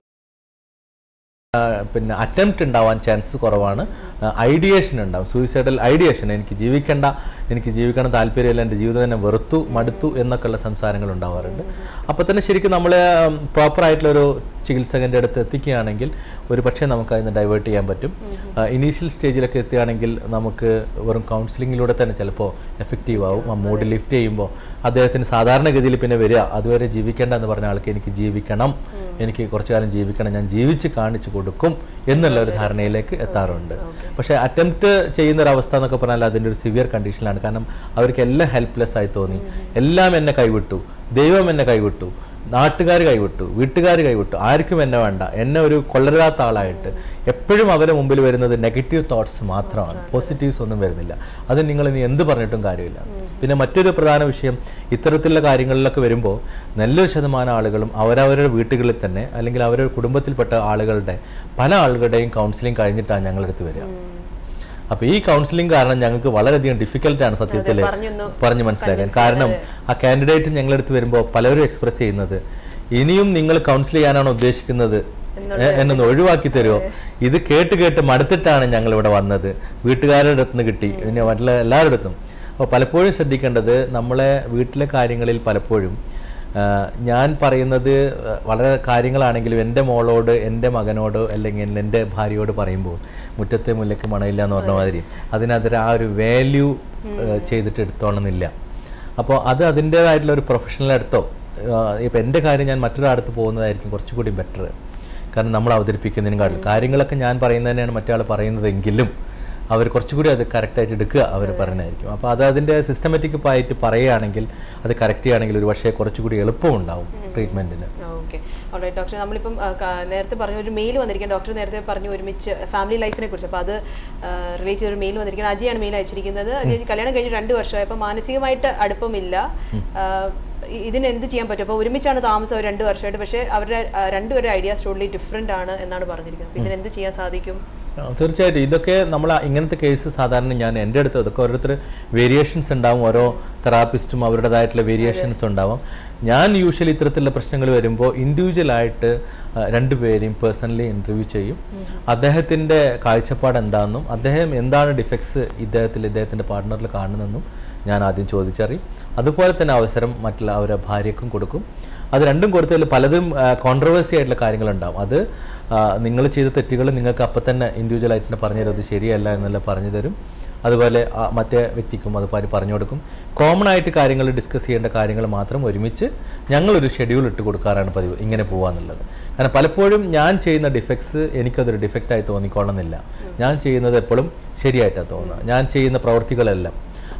ആ, പിന്നെ അറ്റംപ്റ്റ് ഉണ്ടാവാൻ ചാൻസ് കുറവാണ് ഐഡിയേഷൻ ഉണ്ടാവും സൂയിസൈഡൽ ഐഡിയേഷൻ എനിക്ക് ജീവിക്കേണ്ട എനിക്ക് ജീവിക്കണം താല്പര്യമില്ല എൻ്റെ ജീവിതം തന്നെ വെറുത്തു മടുത്തു എന്നൊക്കെയുള്ള സംസാരങ്ങൾ ഉണ്ടാവാറുണ്ട് അപ്പോൾ തന്നെ ശരിക്കും നമ്മൾ പ്രോപ്പർ ആയിട്ടുള്ള ഒരു ചികിത്സകൻ്റെ അടുത്ത് എത്തിക്കുകയാണെങ്കിൽ ഒരു പക്ഷേ നമുക്ക് അതിന് ഡൈവേർട്ട് ചെയ്യാൻ പറ്റും ഇനീഷ്യൽ സ്റ്റേജിലൊക്കെ എത്തുകയാണെങ്കിൽ നമുക്ക് വെറും കൗൺസിലിങ്ങിലൂടെ തന്നെ ചിലപ്പോൾ എഫക്റ്റീവ് ആവും ആ മൂഡ് ലിഫ്റ്റ് ചെയ്യുമ്പോൾ അദ്ദേഹത്തിന് സാധാരണഗതിയിൽ പിന്നെ വരിക അതുവരെ ജീവിക്കേണ്ട എന്ന് പറഞ്ഞ ആൾക്ക് എനിക്ക് ജീവിക്കണം എനിക്ക് കുറച്ചു കാലം ജീവിക്കണം ഞാൻ ജീവിച്ച് കാണിച്ചു കൊടുക്കും എന്നുള്ള ഒരു ധാരണയിലേക്ക് എത്താറുണ്ട് പക്ഷേ അറ്റംപ്റ്റ് ചെയ്യുന്ന ഒരു അവസ്ഥ എന്നൊക്കെ പറഞ്ഞാൽ അതിൻ്റെ ഒരു സിവിയർ കണ്ടീഷനിലാണ് കാരണം അവർക്ക് എല്ലാം ഹെൽപ്ലെസ് ആയി തോന്നി എല്ലാം എന്നെ കൈവിട്ടു ദൈവം എന്നെ കൈവിട്ടു നാട്ടുകാർ കൈവിട്ടു വീട്ടുകാർ കൈവിട്ടു ആർക്കും എന്നെ വേണ്ട എന്നെ ഒരു കൊള്ളരുതാത്ത ആളായിട്ട് എപ്പോഴും അവരെ മുമ്പിൽ വരുന്നത് നെഗറ്റീവ് തോട്ട്സ് മാത്രമാണ് പോസിറ്റീവ്സ് ഒന്നും വരുന്നില്ല അത് നിങ്ങൾ ഇനി എന്ത് പറഞ്ഞിട്ടും കാര്യമില്ല പിന്നെ മറ്റൊരു പ്രധാന വിഷയം ഇത്തരത്തിലുള്ള കാര്യങ്ങളിലൊക്കെ വരുമ്പോൾ നല്ലൊരു ശതമാനം ആളുകളും അവരവരുടെ വീട്ടുകളിൽ തന്നെ അല്ലെങ്കിൽ അവരുടെ കുടുംബത്തിൽപ്പെട്ട ആളുകളുടെ പല ആളുകളുടെയും കൗൺസിലിംഗ് കഴിഞ്ഞിട്ടാണ് ഞങ്ങളടുത്ത് വരിക അപ്പോൾ ഈ കൗൺസിലിംഗ് കാരണം ഞങ്ങൾക്ക് വളരെയധികം ഡിഫിക്കൽട്ടാണ് സത്യത്തിൽ പറഞ്ഞൊന്ന് പറഞ്ഞ് മനസ്സിലാക്കാൻ കാരണം ആ കാൻഡിഡേറ്റ് ഞങ്ങളടുത്ത് വരുമ്പോൾ പലരും എക്സ്പ്രസ് ചെയ്യുന്നത് ഇനിയും നിങ്ങൾ കൗൺസിൽ ചെയ്യാനാണ് ഉദ്ദേശിക്കുന്നത് ഏ, എന്നൊന്ന് ഒഴിവാക്കി തരുമോ ഇത് കേട്ട് കേട്ട് മടുത്തിട്ടാണ് ഞങ്ങൾ ഇവിടെ വന്നത് വീട്ടുകാരുടെ അടുത്ത് നിന്ന് കിട്ടി പിന്നെ മറ്റുള്ള എല്ലാവരുടെ അടുത്തും അപ്പോൾ പലപ്പോഴും ശ്രദ്ധിക്കേണ്ടത് നമ്മളെ വീട്ടിലെ കാര്യങ്ങളിൽ പലപ്പോഴും ആ, ഞാൻ പറയുന്നത് ആ, വളരെ കാര്യങ്ങളാണെങ്കിലും എൻ്റെ മോളോട് എൻ്റെ മകനോട് അല്ലെങ്കിൽ എൻ്റെ ഭാര്യയോട് പറയുമ്പോൾ മുറ്റത്തെ മുല്ലയ്ക്ക് മണയില്ല എന്ന് പറഞ്ഞ മാതിരി അതിനകത്ത് ആ ഒരു വാല്യൂ ചെയ്തിട്ട് എടുത്തോണമെന്നില്ല അപ്പോൾ അത് അതിൻ്റേതായിട്ടുള്ള ഒരു പ്രൊഫഷണൽ അടുത്തോ ഇപ്പം എൻ്റെ കാര്യം ഞാൻ മറ്റൊരാടുത്ത് പോകുന്നതായിരിക്കും കുറച്ചുകൂടി ബെറ്റർ കാരണം നമ്മൾ അവതരിപ്പിക്കുന്നതിനെക്കാട്ടിൽ കാര്യങ്ങളൊക്കെ ഞാൻ പറയുന്നത് തന്നെയാണ് മറ്റേ പറയുന്നതെങ്കിലും അവർ കുറച്ചുകൂടി അത് കറക്റ്റായിട്ട് എടുക്കുക അവർ പറയുന്നതായിരിക്കും അപ്പോൾ അത് അതിൻ്റെ സിസ്റ്റമാറ്റിക് ആയിട്ട് പറയുകയാണെങ്കിൽ അത് കറക്റ്റ് ചെയ്യുകയാണെങ്കിൽ ഒരു പക്ഷേ കുറച്ചുകൂടി എളുപ്പമുണ്ടാവും ട്രീറ്റ്മെൻറ്റിന് ഓക്കെ ഓൾറൈറ്റ് ഡോക്ടർ നമ്മളിപ്പം ആ, ക- നേരത്തെ പറഞ്ഞു ഒരു മെയിൽ വന്നിരിക്കാൻ ഡോക്ടർ നേരത്തെ പറഞ്ഞു ഒരുമിച്ച് ഫാമിലി ലൈഫിനെ കുറിച്ച് അപ്പോൾ അത് റിലേറ്റ് ചെയ്തൊരു മെയിൽ വന്നിരിക്കുന്നത് അജിയാണ് മെയിൽ അയച്ചിരിക്കുന്നത് അജയ് കല്യാണം കഴിഞ്ഞ് രണ്ട് വർഷമായി അപ്പോൾ മാനസികമായിട്ട് അടുപ്പമില്ല ആ, ഇ- ഇതിന് എന്ത് ചെയ്യാൻ പറ്റും അപ്പോൾ ഒരുമിച്ചാണ് താമസം ഒരു രണ്ട് വർഷമായിട്ട് പക്ഷേ അവരുടെ ആ, രണ്ടുപേരുടെ ഐഡിയാസ് ടോട്ടലി ഡിഫറെൻ്റ് ആണ് എന്നാണ് പറഞ്ഞിരിക്കുന്നത് അപ്പോൾ ഇതിന് എന്ത് ചെയ്യാൻ സാധിക്കും ആ, തീർച്ചയായിട്ടും ഇതൊക്കെ നമ്മൾ ഇങ്ങനത്തെ കേസ് സാധാരണ ഞാൻ എൻ്റെ അടുത്ത് ഇതൊക്കെ ഓരോരുത്തർ വേരിയേഷൻസ് ഉണ്ടാവും ഓരോ തെറാപ്പിസ്റ്റും അവരുടേതായിട്ടുള്ള വേരിയേഷൻസ് ഉണ്ടാവും ഞാൻ യൂഷ്വലി ഇത്തരത്തിലുള്ള പ്രശ്നങ്ങൾ വരുമ്പോൾ ഇൻഡിവിജ്വലായിട്ട് രണ്ടുപേരെയും പേഴ്സണലി ഇൻ്റർവ്യൂ ചെയ്യും അദ്ദേഹത്തിൻ്റെ കാഴ്ചപ്പാട് എന്താണെന്നും അദ്ദേഹം എന്താണ് ഡിഫക്ട്സ് ഇദ്ദേഹത്തിൽ ഇദ്ദേഹത്തിൻ്റെ പാർട്ട്ണറിൽ കാണുന്നതെന്നും ഞാൻ ആദ്യം ചോദിച്ചറിയും അതുപോലെ തന്നെ അവസരം മറ്റുള്ള അവരുടെ ഭാര്യക്കും കൊടുക്കും അത് രണ്ടും കൊടുത്തതിൽ പലതും കോൺട്രവേഴ്സി ആയിട്ടുള്ള കാര്യങ്ങളുണ്ടാവും അത് നിങ്ങൾ ചെയ്ത തെറ്റുകൾ നിങ്ങൾക്ക് അപ്പം തന്നെ ഇൻഡിവിജ്വൽ ആയിട്ട് തന്നെ പറഞ്ഞു തരും അത് ശരിയല്ല എന്നെല്ലാം പറഞ്ഞു തരും അതുപോലെ ആ മറ്റേ വ്യക്തിക്കും അത് പരി- പറഞ്ഞു കൊടുക്കും കോമൺ ആയിട്ട് കാര്യങ്ങൾ ഡിസ്കസ് ചെയ്യേണ്ട കാര്യങ്ങൾ മാത്രം ഒരുമിച്ച് ഞങ്ങളൊരു ഷെഡ്യൂൾ ഇട്ട് കൊടുക്കാറാണ് പതിവ് ഇങ്ങനെ പോകാന്നുള്ളത് കാരണം പലപ്പോഴും ഞാൻ ചെയ്യുന്ന ഡിഫക്ട്സ് എനിക്കതൊരു ഡിഫക്റ്റായി തോന്നിക്കൊള്ളുന്നില്ല ഞാൻ ചെയ്യുന്നത് എപ്പോഴും ശരിയായിട്ടാണ് തോന്നുന്നത് ഞാൻ ചെയ്യുന്ന പ്രവൃത്തികളെല്ലാം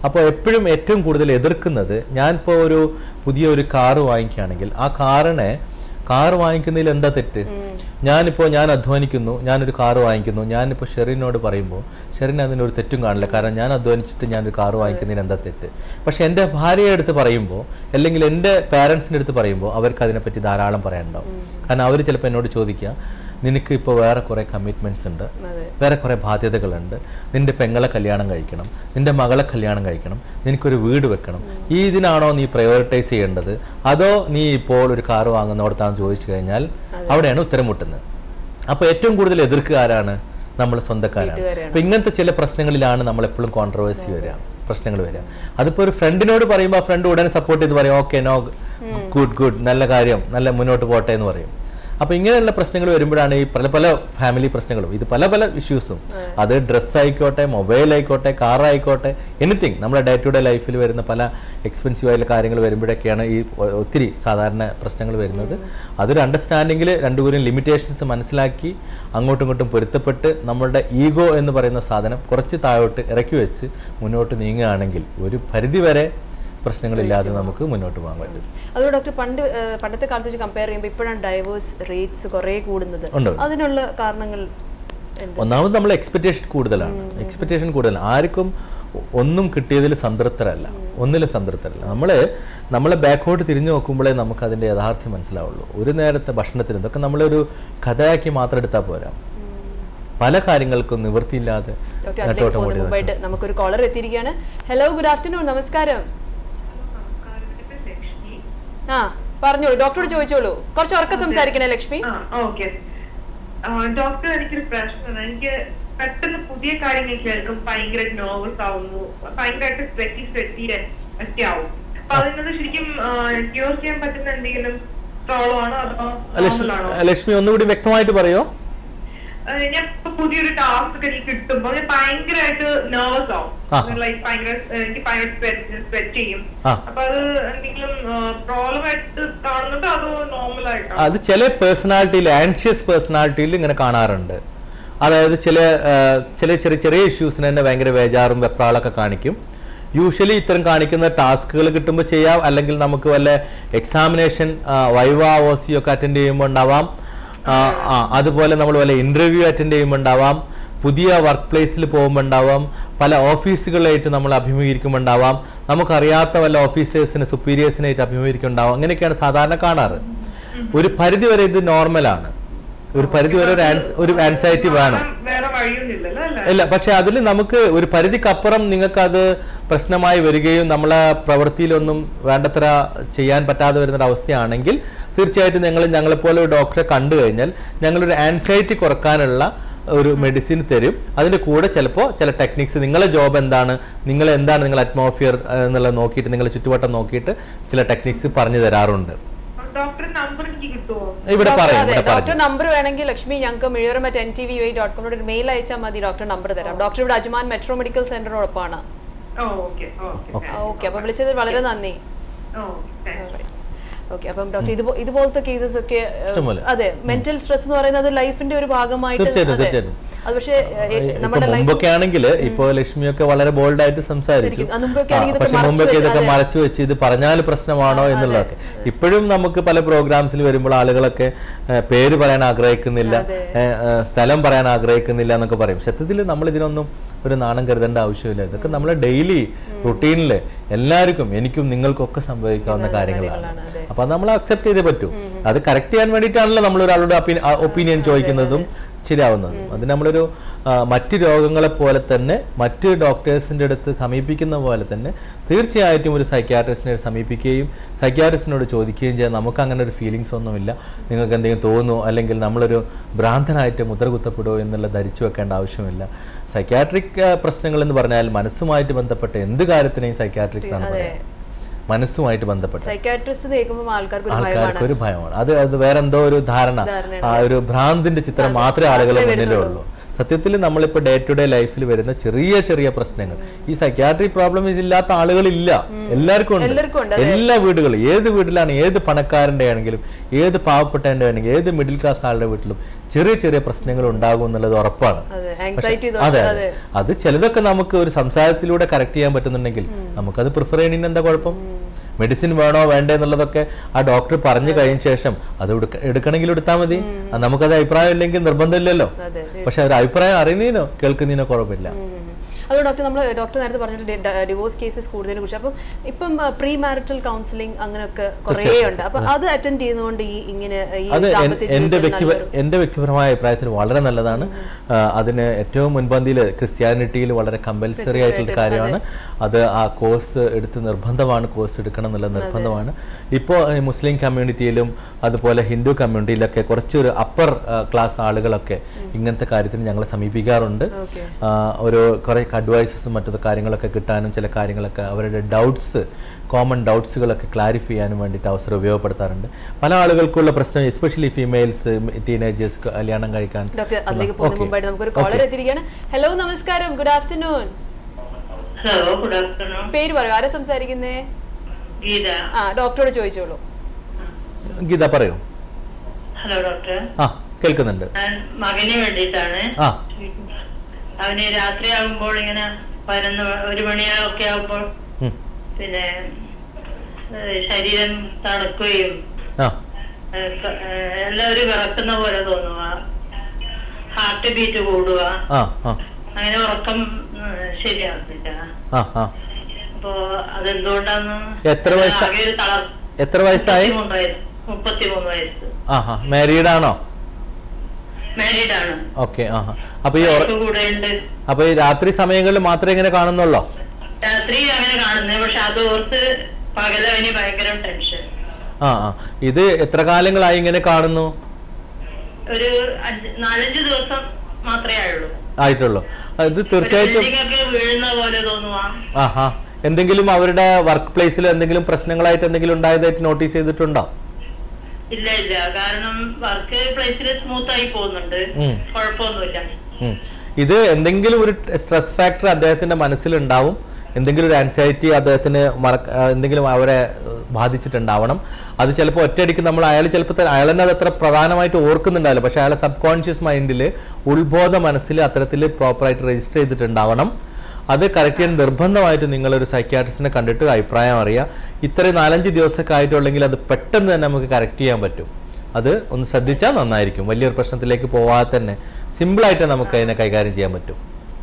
അപ്പോൾ എപ്പോഴും ഏറ്റവും കൂടുതൽ എതിർക്കുന്നത് ഞാനിപ്പോൾ ഒരു പുതിയ ഒരു കാറ് വാങ്ങിക്കുകയാണെങ്കിൽ ആ കാറിനെ കാറ് വാങ്ങിക്കുന്നതിൽ എന്താ തെറ്റ് ഞാനിപ്പോൾ ഞാൻ അധ്വാനിക്കുന്നു ഞാനൊരു കാറ് വാങ്ങിക്കുന്നു ഞാനിപ്പോൾ ഷെറിനോട് പറയുമ്പോൾ ഷെറിന് അതിനൊരു തെറ്റും കാണില്ല കാരണം ഞാൻ അധ്വാനിച്ചിട്ട് ഞാനൊരു കാറ് വാങ്ങിക്കുന്നതിന് എന്താ തെറ്റ് പക്ഷെ എൻ്റെ ഭാര്യയുടെ അടുത്ത് പറയുമ്പോൾ അല്ലെങ്കിൽ എൻ്റെ പാരൻസിൻ്റെ അടുത്ത് പറയുമ്പോൾ അവർക്ക് അതിനെപ്പറ്റി ധാരാളം പറയാനുണ്ടാവും കാരണം അവർ ചിലപ്പോൾ എന്നോട് ചോദിക്കുക നിനക്ക് ഇപ്പോൾ വേറെ കുറേ കമ്മിറ്റ്മെൻറ്റ്സ് ഉണ്ട് അതെ വേറെ കുറേ ബാധ്യതകളുണ്ട് നിന്റെ പെങ്ങളെ കല്യാണം കഴിക്കണം നിന്റെ മകളെ കല്യാണം കഴിക്കണം നിനക്കൊരു വീട് വെക്കണം ഈ ഇതിനാണോ നീ പ്രയോറിറ്റൈസ് ചെയ്യേണ്ടത് അതോ നീ ഇപ്പോൾ ഒരു കാറ് വാങ്ങുന്നിടത്താണെന്ന് ചോദിച്ചു കഴിഞ്ഞാൽ അവിടെയാണ് ഉത്തരം മുട്ടുന്നത് അപ്പോൾ ഏറ്റവും കൂടുതൽ എതിർക്കുക ആരാണ് നമ്മൾ സ്വന്തക്കാരാണ് വീട്ടുകാരാണ്. അപ്പൊ ഇങ്ങനത്തെ ചില പ്രശ്നങ്ങളിലാണ് നമ്മൾ എപ്പോഴും കോൺട്രവേഴ്സി വരിക പ്രശ്നങ്ങൾ വരിക അതിപ്പോൾ ഒരു ഫ്രണ്ടിനോട് പറയുമ്പോൾ ആ ഫ്രണ്ട് ഉടനെ സപ്പോർട്ട് ചെയ്ത് പറയും ഓക്കെ നോ ഗുഡ് ഗുഡ് നല്ല കാര്യം നല്ല മുന്നോട്ട് പോട്ടെ എന്ന് പറയും അപ്പൊ ഇങ്ങനെയുള്ള പ്രശ്നങ്ങൾ വരുമ്പോഴാണ് ഈ പല പല ഫാമിലി പ്രശ്നങ്ങളും ഇത് പല പല ഇഷ്യൂസും അത് ഡ്രസ്സ് ആയിക്കോട്ടെ മൊബൈൽ ആയിക്കോട്ടെ കാർ ആയിക്കോട്ടെ എനിത്തിങ് നമ്മുടെ ഡേ ടു ഡേ ലൈഫിൽ വരുന്ന പല എക്സ്പെൻസീവ് ആയിട്ടുള്ള കാര്യങ്ങൾ വരുമ്പോഴൊക്കെയാണ് ഈ ഒ- ഒത്തിരി സാധാരണ പ്രശ്നങ്ങൾ വരുന്നത് അതൊരു അണ്ടർസ്റ്റാൻഡിങ്ങിൽ രണ്ടുപേരും ലിമിറ്റേഷൻസ് മനസ്സിലാക്കി അങ്ങോട്ടും ഇങ്ങോട്ടും പൊരുത്തപ്പെട്ട് നമ്മളുടെ ഈഗോ എന്ന് പറയുന്ന സാധനം കുറച്ച് താഴോട്ട് ഇറക്കി വെച്ച് മുന്നോട്ട് നീങ്ങുകയാണെങ്കിൽ ഒരു പരിധി വരെ പ്രശ്നങ്ങളില്ലാതെ നമുക്ക് മുന്നോട്ട് പോകാൻ പറ്റും അതുകൊണ്ട് ഡോക്ടർ പണ്ട് ഏഹ്, പണ്ടത്തെ കാലത്ത് വെച്ച് കമ്പയർ ചെയ്യുമ്പോൾ ഇപ്പോഴാണ് ഡൈവേഴ്സ് റേറ്റ്സ് കുറേ കൂടുന്നത് ഉണ്ട്. അതിനുള്ള കാരണങ്ങൾ എന്ത് ഒന്നാമത് നമ്മൾ എക്സ്പെക്റ്റേഷൻ കൂടുതലാണ് എക്സ്പെക്റ്റേഷൻ കൂടുതലാണ് ആർക്കും ഒന്നും കിട്ടിയതിൽ സംതൃപ്തരല്ല ഒന്നിലും സംതൃപ്തരല്ല നമ്മൾ നമ്മളെ ബാക്കോട്ട് തിരിഞ്ഞു നോക്കുമ്പോഴേ നമുക്ക് അതിൻ്റെ യാഥാർത്ഥ്യം മനസ്സിലാവുള്ളൂ ഒരു നേരത്തെ ഭക്ഷണത്തിന് ഇതൊക്കെ നമ്മളൊരു കഥയാക്കി മാത്രം എടുത്താൽ പോരാ പല കാര്യങ്ങൾക്കും നിവൃത്തിയില്ലാതെ ഡോക്ടർ അതിലേക്ക് നെട്ടോട്ടം പോകുന്ന ഓടി മുമ്പായിട്ട് നമുക്കൊരു കോളർ എത്തിയിരിക്കുകയാണ് ഹലോ ഗുഡ് ആഫ്റ്റർനൂൺ നമസ്കാരം ആ പറഞ്ഞോളൂ ഡോക്ടറോട് ചോദിച്ചോളൂ കുറച്ച് ഉറക്കം സംസാരിക്കണേ ലക്ഷ്മി ആ ഓക്കെ ഡോക്ടർ എനിക്കൊരു പ്രശ്നമാണ് എനിക്ക് പെട്ടെന്ന് പുതിയ കാര്യങ്ങൾ കേൾക്കും ഭയങ്കരമായിട്ട് നോവൽസ് ആവുന്നു ഭയങ്കരമായിട്ട് സ്വെറ്റി സ്വെറ്റി ഒക്കെ ആവും അപ്പൊ അതിനത് ശരിക്കും ക്യൂർ ചെയ്യാൻ പറ്റുന്ന എന്തെങ്കിലും പ്രോബ്ലം ആണോ അതോ ലക്ഷ്മി നോർമൽ ആണോ ലക്ഷ്മി ഒന്നുകൂടി വ്യക്തമായിട്ട് പറയോ ഏഹ് ഞാൻ ഇപ്പൊ പുതിയൊരു ടാസ്ക് ഒക്കെ എനിക്ക് കിട്ടുമ്പോ ഞാൻ ഭയങ്കരമായിട്ട് നെർവസ് ആ. ആവും ലൈക്ക് ഭയങ്കര ഏഹ് എനിക്ക് ഭയങ്കര സ്വെറ്റ് ചെയ്യും ആ. അപ്പൊ അത് എന്തെങ്കിലും പ്രോബ്ലം ആയിട്ട് കാണുന്നുണ്ടോ അതോ നോർമൽ ആയിട്ടോ അത് ചില പേഴ്സണാലിറ്റിയിൽ ആൻഷ്യസ് പേഴ്സണാലിറ്റിയിൽ ഇങ്ങനെ കാണാറുണ്ട് അതായത് ചില ആ, ചില ചെറിയ ചെറിയ ഇഷ്യൂസിന് തന്നെ ഭയങ്കര വേജാറും വെപ്രാളൊക്കെ കാണിക്കും യൂഷ്വലി ഇത്തരം കാണിക്കുന്ന ടാസ്കുകൾ കിട്ടുമ്പോൾ ചെയ്യാം അല്ലെങ്കിൽ നമുക്ക് വല്ല എക്സാമിനേഷൻ വൈവ ഓസി ഒക്കെ അറ്റൻഡ് ചെയ്യുമ്പോൾ ഉണ്ടാവാം ആ, ആ, അതുപോലെ നമ്മൾ വല്ല ഇന്റർവ്യൂ അറ്റൻഡ് ചെയ്യുമ്പോൾ ഉണ്ടാവാം പുതിയ വർക്ക് പ്ലേസിൽ പോകുമ്പോൾ ഉണ്ടാവാം പല ഓഫീസുകളായിട്ട് നമ്മൾ അഭിമുഖീകരിക്കുമ്പോൾ ഉണ്ടാവാം നമുക്കറിയാത്ത വല്ല ഓഫീസേഴ്സിന് സുപ്പീരിയേഴ്സിനായിട്ട് അഭിമുഖീകരിക്കുന്നുണ്ടാവാം അങ്ങനെയൊക്കെയാണ് സാധാരണ കാണാറ് ഒരു പരിധി വരെ ഇത് നോർമലാണ് ഒരു പരിധി വരെ ഒരു ആൻസ് ഒരു ആൻസൈറ്റി വേണം വേറെ വഴിയൊന്നുമില്ലല്ലോ അല്ലേ ഇല്ല പക്ഷെ അതിൽ നമുക്ക് ഒരു പരിധിക്കപ്പുറം നിങ്ങൾക്ക് അത് പ്രശ്നമായി വരികയും നമ്മളെ പ്രവൃത്തിയിലൊന്നും വേണ്ടത്ര ചെയ്യാൻ പറ്റാതെ വരുന്ന ഒരു അവസ്ഥയാണെങ്കിൽ തീർച്ചയായിട്ടും ഞങ്ങൾ ഞങ്ങളെപ്പോലെ ഒരു ഡോക്ടറെ കണ്ടു കഴിഞ്ഞാൽ ഞങ്ങളൊരു ആൻസൈറ്റി കുറക്കാനുള്ള ഒരു മെഡിസിൻ തരും അതിൻ്റെ കൂടെ ചിലപ്പോൾ ചില ടെക്നിക്സ് നിങ്ങളെ ജോബ് എന്താണ് നിങ്ങൾ എന്താണ് നിങ്ങൾ അറ്റ്മോസ്ഫിയർ എന്നുള്ളത് നോക്കിയിട്ട് നിങ്ങളെ ചുറ്റുവട്ടം നോക്കിയിട്ട് ചില ടെക്നിക്സ് പറഞ്ഞു തരാറുണ്ട് ഡോക്ടർ നമ്പർ എനിക്ക് കിട്ടുമോ ഇവിടെ പറയും ഇവിടെ ഡോക്ടർ പറഞ്ഞു നമ്പർ വേണമെങ്കിൽ ലക്ഷ്മി ഞങ്ങൾക്ക് Mizhiyoram at N T V Y dot കോമിനോട് ഒരു മെയിൽ അയച്ചാൽ മതി ഡോക്ടർ നമ്പർ തരാം ഡോക്ടർ ഇവിടെ അജ്മാൻ മെട്രോ മെഡിക്കൽ സെന്ററിനോടൊപ്പമാണ് ഓ ഓക്കെ ഓക്കെ ഓക്കെ അപ്പൊ വിളിച്ചത് വളരെ നന്ദി ഓ താങ്ക് യു ഓക്കെ അപ്പം ഡോക്ടർ ഇതുപോ ഇതുപോലത്തെ കേസസ് ഒക്കെ ഏഹ്, ഇഷ്ടംപോലെ. അതെ മെന്റൽ സ്ട്രെസ് എന്ന് പറയുന്നത് ലൈഫിന്റെ ഒരു ഭാഗമായിട്ട് തീർച്ചയായിട്ടും, അതെ. തീർച്ചയായിട്ടും. അത് പക്ഷേ ഏഹ്, ഇപ്പൊ നമ്മുടെ ലൈഫ് മുമ്പൊക്കെ ആണെങ്കിൽ ഇപ്പൊ ലക്ഷ്മിയൊക്കെ വളരെ ബോൾഡ് ആയിട്ട് സംസാരിച്ചു ശരിക്കും. ആ, മുമ്പൊക്കെ ആ, ആണെങ്കിൽ ഇതൊക്കെ പക്ഷെ മറച്ചു മുമ്പൊക്കെ വെച്ച് ഇതൊക്കെ അതെ. മറച്ചു വെച്ച് ഇത് പറഞ്ഞാൽ പ്രശ്നമാണോ എന്നുള്ളതൊക്കെ ഇപ്പോഴും നമുക്ക് പല പ്രോഗ്രാംസിൽ വരുമ്പോൾ ആളുകളൊക്കെ ഏ, പേര് പറയാൻ ആഗ്രഹിക്കുന്നില്ല ഏ, ഏ, സ്ഥലം പറയാൻ ആഗ്രഹിക്കുന്നില്ല എന്നൊക്കെ പറയും സത്യത്തിൽ നമ്മൾ ഇതിനൊന്നും ഒരു നാണം കരുതേണ്ട ആവശ്യമില്ല ഇതൊക്കെ നമ്മൾ ഡെയിലി റുട്ടീനിൽ എല്ലാവർക്കും എനിക്കും നിങ്ങൾക്കും ഒക്കെ സംഭവിക്കാവുന്ന കാര്യങ്ങളാണ് കാര്യങ്ങളാണ്, അതെ. അപ്പൊ അത് നമ്മൾ അക്സെപ്റ്റ് ചെയ്തേ പറ്റൂ അത് കറക്റ്റ് ചെയ്യാൻ വേണ്ടിയിട്ടാണല്ലോ നമ്മൾ ഒരാളുടെ ഒപ്പീനിയൻ ചോദിക്കുന്നതും ശരിയാവുന്നതും അത് നമ്മളൊരു ആ, മറ്റ് രോഗങ്ങളെ പോലെ തന്നെ മറ്റ് ഡോക്ടേഴ്സിൻ്റെ അടുത്ത് സമീപിക്കുന്ന പോലെ തന്നെ തീർച്ചയായിട്ടും ഒരു സൈക്യാട്രിസ്റ്റിനെ സമീപിക്കുകയും സൈക്യാട്രിസ്റ്റിനോട് ചോദിക്കുകയും ചെയ്യാൻ നമുക്ക് അങ്ങനെ ഒരു ഫീലിങ്സ് ഒന്നുമില്ല നിങ്ങൾക്ക് എന്തെങ്കിലും തോന്നുമോ അല്ലെങ്കിൽ നമ്മളൊരു ഭ്രാന്തനായിട്ട് മുദ്ര കുത്തപ്പെടുമോ എന്നുള്ള ധരിച്ചു വെക്കേണ്ട ആവശ്യമില്ല സൈക്യാട്രിക് പ്രശ്നങ്ങൾ എന്ന് പറഞ്ഞാൽ മനസ്സുമായിട്ട് ബന്ധപ്പെട്ട എന്ത് കാര്യത്തിനെയും സൈക്യാട്രിക് എന്നാണ് പറയാം മനസ്സുമായിട്ട് ബന്ധപ്പെട്ട സൈക്കാട്രിസ്റ്റ് കേൾക്കുമ്പോൾ ആൾക്കാർക്ക് ഒരു ഭയമാണ് ആൾക്കാർക്ക് ഒരു ഭയമാണ് അത് അത് വേറെ എന്തോ ഒരു ധാരണ ധാരണയാണ്. ആ ഒരു ഭ്രാന്തിന്റെ ചിത്രം മാത്രമേ ആളുകളുടെ മുന്നിലേ ഉള്ളൂ സത്യത്തിൽ നമ്മളിപ്പോൾ ഡേ ടു ഡേ ലൈഫിൽ വരുന്ന ചെറിയ ചെറിയ പ്രശ്നങ്ങൾ ഈ സൈക്യാട്രി പ്രോബ്ലം ഇതില്ലാത്ത ആളുകളില്ല എല്ലാവർക്കും എല്ലാവർക്കും ഉണ്ട് ഉണ്ട്, എല്ലാ വീടുകളും ഏത് വീട്ടിലാണ് ഏത് പണക്കാരൻ്റെ ആണെങ്കിലും ഏത് പാവപ്പെട്ടവൻ്റെ ആണെങ്കിലും ഏത് മിഡിൽ ക്ലാസ് ആളുടെ വീട്ടിലും ചെറിയ ചെറിയ പ്രശ്നങ്ങൾ ഉണ്ടാകും എന്നുള്ളത് ഉറപ്പാണ് അതെ ആങ്സൈറ്റി അതെ അതെ അത് ചിലതൊക്കെ നമുക്ക് ഒരു സംസാരത്തിലൂടെ കറക്റ്റ് ചെയ്യാൻ പറ്റുന്നുണ്ടെങ്കിൽ നമുക്കത് പ്രിഫർ ചെയ്യണതിന് എന്താ കുഴപ്പം മെഡിസിൻ വേണോ വേണ്ടേ എന്നുള്ളതൊക്കെ ആ ഡോക്ടർ പറഞ്ഞു കഴിഞ്ഞ ശേഷം അത് എടുക്ക- എടുക്കണമെങ്കിൽ എടുത്താൽ മതി അത് നമുക്കത് അഭിപ്രായം ഇല്ലെങ്കിൽ നിർബന്ധമില്ലല്ലോ അതെ പക്ഷെ ഒരു അഭിപ്രായം അറിയുന്നതിനോ കേൾക്കുന്നതിനോ കുഴപ്പമില്ല അത് ഡോക്ടർ നമ്മൾ ഡോക്ടർ നേരത്തെ പറഞ്ഞിട്ട് ഡിവോഴ്സ് കേസസ് കൂടുതലിനെ കുറിച്ച് അപ്പം ഇപ്പം പ്രീ മാരിറ്റൽ കൗൺസിലിംഗ് അങ്ങനെയൊക്കെ കുറേ ഉണ്ട് അപ്പം അത് അറ്റൻഡ് ചെയ്യുന്നതുകൊണ്ട് ഈ ഇങ്ങനെ ഈ അത് എൻ- ദാമ്പത്യ എൻ്റെ ജീവിതത്തിൽ വ്യക്തി നല്ലൊരു- എൻ്റെ വ്യക്തിപരമായ അഭിപ്രായത്തിൽ വളരെ നല്ലതാണ് ആ, അതിന് ഏറ്റവും മുൻപന്തിയിൽ ക്രിസ്ത്യാനിറ്റിയിൽ വളരെ കമ്പൽസറി ആയിട്ടുള്ള കാര്യമാണ് അത് ആ കോഴ്സ് എടുത്ത് നിർബന്ധമാണ് കോഴ്സ് എടുക്കണം എന്നുള്ള നിർബന്ധമാണ് ഇപ്പോൾ മുസ്ലിം കമ്മ്യൂണിറ്റിയിലും അതുപോലെ ഹിന്ദു കമ്മ്യൂണിറ്റിയിലൊക്കെ കുറച്ചൊരു അപ്പർ ക്ലാസ് ആളുകളൊക്കെ ഇങ്ങനത്തെ കാര്യത്തിന് ഞങ്ങളെ സമീപിക്കാറുണ്ട് ഓക്കെ ആ, ഒരു കുറേ അഡ്വൈസസും മറ്റു കാര്യങ്ങളൊക്കെ കിട്ടാനും ചില കാര്യങ്ങളൊക്കെ അവരുടെ ഡൗട്ട്സ് കോമൺ ഡൗട്ട്സുകളൊക്കെ ക്ലാരിഫൈ ചെയ്യാനും വേണ്ടിയിട്ട് അവസരം ഉപയോഗപ്പെടുത്താറുണ്ട് പല ആളുകൾക്കുള്ള പ്രശ്നം എസ്പെഷ്യലി ഫീമെയിൽസ് ടീനേജേഴ്സ് കല്യാണം കഴിക്കാൻ ഡോക്ടർ അതിലേക്ക് പോകുന്ന Okay. മുമ്പായിട്ട് നമുക്കൊരു കോളർ എത്തിയിരിക്കുകയാണ് ഹലോ നമസ്കാരം good afternoon hello good afternoon പേര് പറയൂ ആരാ സംസാരിക്കുന്നേ ഗീത ആ ഡോക്ടറോട് ചോദിച്ചോളൂ ഗീത പറയൂ ഹലോ ഡോക്ടർ ആ കേൾക്കുന്നുണ്ട് ഞാൻ മകന് വേണ്ടിയിട്ടാണ് ആ അവന് രാത്രി ആകുമ്പോൾ ഇങ്ങനെ പതിനൊന്ന് ഒരു മണിയൊക്കെ ആകുമ്പോൾ ഉം. പിന്നെ ഏഹ്, ശരീരം തണുക്കുകയും ആ ഏഹ്, ക- ഏഹ്, എല്ലാം ഒരു വിറക്കുന്ന പോലെ തോന്നുക ഹാർട്ട് ബീറ്റ് കൂടുക ആ ആ അങ്ങനെ ഉറക്കം ഏഹ്, ശരിയാവുന്നില്ല ആ ആ അപ്പോ അതെന്തുകൊണ്ടാന്ന് എത്ര വയസ്സാ- ആകെ ഒരു തളർ എത്ര വയസ്സായി മുപ്പത്തിമൂന്ന് വയസ്സ് മുപ്പത്തിമൂന്ന് വയസ്സ് ആ ആ മാരീഡ് ആണോ മാരീഡ് ആണ് ഓക്കെ ആ ആ. അപ്പൊ ഈ ഉറ- വൈഫ് കൂടെ ഉണ്ട് അപ്പൊ ഈ രാത്രി സമയങ്ങളിൽ മാത്രമേ ഇങ്ങനെ കാണുന്നുള്ളോ രാത്രി അങ്ങനെ കാണുന്നത് പക്ഷെ അത് ഓർത്ത് പകലവന് ഭയങ്കര ടെൻഷൻ ആ ആ ഇത് എത്ര കാലങ്ങളായി ഇങ്ങനെ കാണുന്നു ഒരു അഞ്ച് നാലഞ്ച് ദിവസം മാത്രമേ ആയുള്ളൂ ആയിട്ടുള്ളൂ ആ, ഇത് തീർച്ചയായിട്ടും ബിൽഡിംഗ് ഒക്കെ വീഴുന്ന പോലെ തോന്നുക ആ ആ എന്തെങ്കിലും അവരുടെ വർക്ക് പ്ലേസിൽ എന്തെങ്കിലും പ്രശ്നങ്ങളായിട്ട് എന്തെങ്കിലും ഉണ്ടായതായിട്ട് നോട്ടീസ് ചെയ്തിട്ടുണ്ടോ ഇല്ല ഇല്ല കാരണം വർക്ക് പ്ലേസിൽ സ്മൂത്ത് ആയി പോകുന്നുണ്ട് ഉം. കുഴപ്പമൊന്നുമില്ല ഉം. ഇത് എന്തെങ്കിലും ഒരു സ്ട്രെസ് ഫാക്ടർ അദ്ദേഹത്തിന്റെ മനസ്സിലുണ്ടാവും എന്തെങ്കിലും ഒരു ആൻസൈറ്റി അദ്ദേഹത്തിന് മറക്ക ആ, എന്തെങ്കിലും അവരെ ഏഹ്, ബാധിച്ചിട്ടുണ്ടാവണം അത് ചിലപ്പോൾ ഒറ്റയടിക്ക് നമ്മൾ അയാൾ ചിലപ്പോൾ അയാൾ തന്നെ അത് അത്ര പ്രധാനമായിട്ട് ഓർക്കുന്നുണ്ടാവില്ല പക്ഷെ അയാളെ സബ് കോൺഷ്യസ് മൈൻഡിൽ ഉത്ബോധ മനസ്സിൽ അത്തരത്തിൽ പ്രോപ്പറായിട്ട് രജിസ്റ്റർ ചെയ്തിട്ടുണ്ടാവണം അത് കറക്റ്റ് ചെയ്യാൻ നിർബന്ധമായിട്ട് നിങ്ങളൊരു സൈക്യാട്രിസ്റ്റിനെ കണ്ടിട്ട് അഭിപ്രായം അറിയാം ഇത്രയും നാലഞ്ച് ദിവസമൊക്കെ ആയിട്ടുള്ളെങ്കിൽ അത് പെട്ടെന്ന് തന്നെ നമുക്ക് കറക്റ്റ് ചെയ്യാൻ പറ്റും അത് ഒന്ന് ശ്രദ്ധിച്ചാൽ നന്നായിരിക്കും വലിയൊരു പ്രശ്നത്തിലേക്ക് പോവാതെ തന്നെ സിമ്പിളായിട്ട് നമുക്ക് അതിനെ കൈകാര്യം ചെയ്യാൻ പറ്റും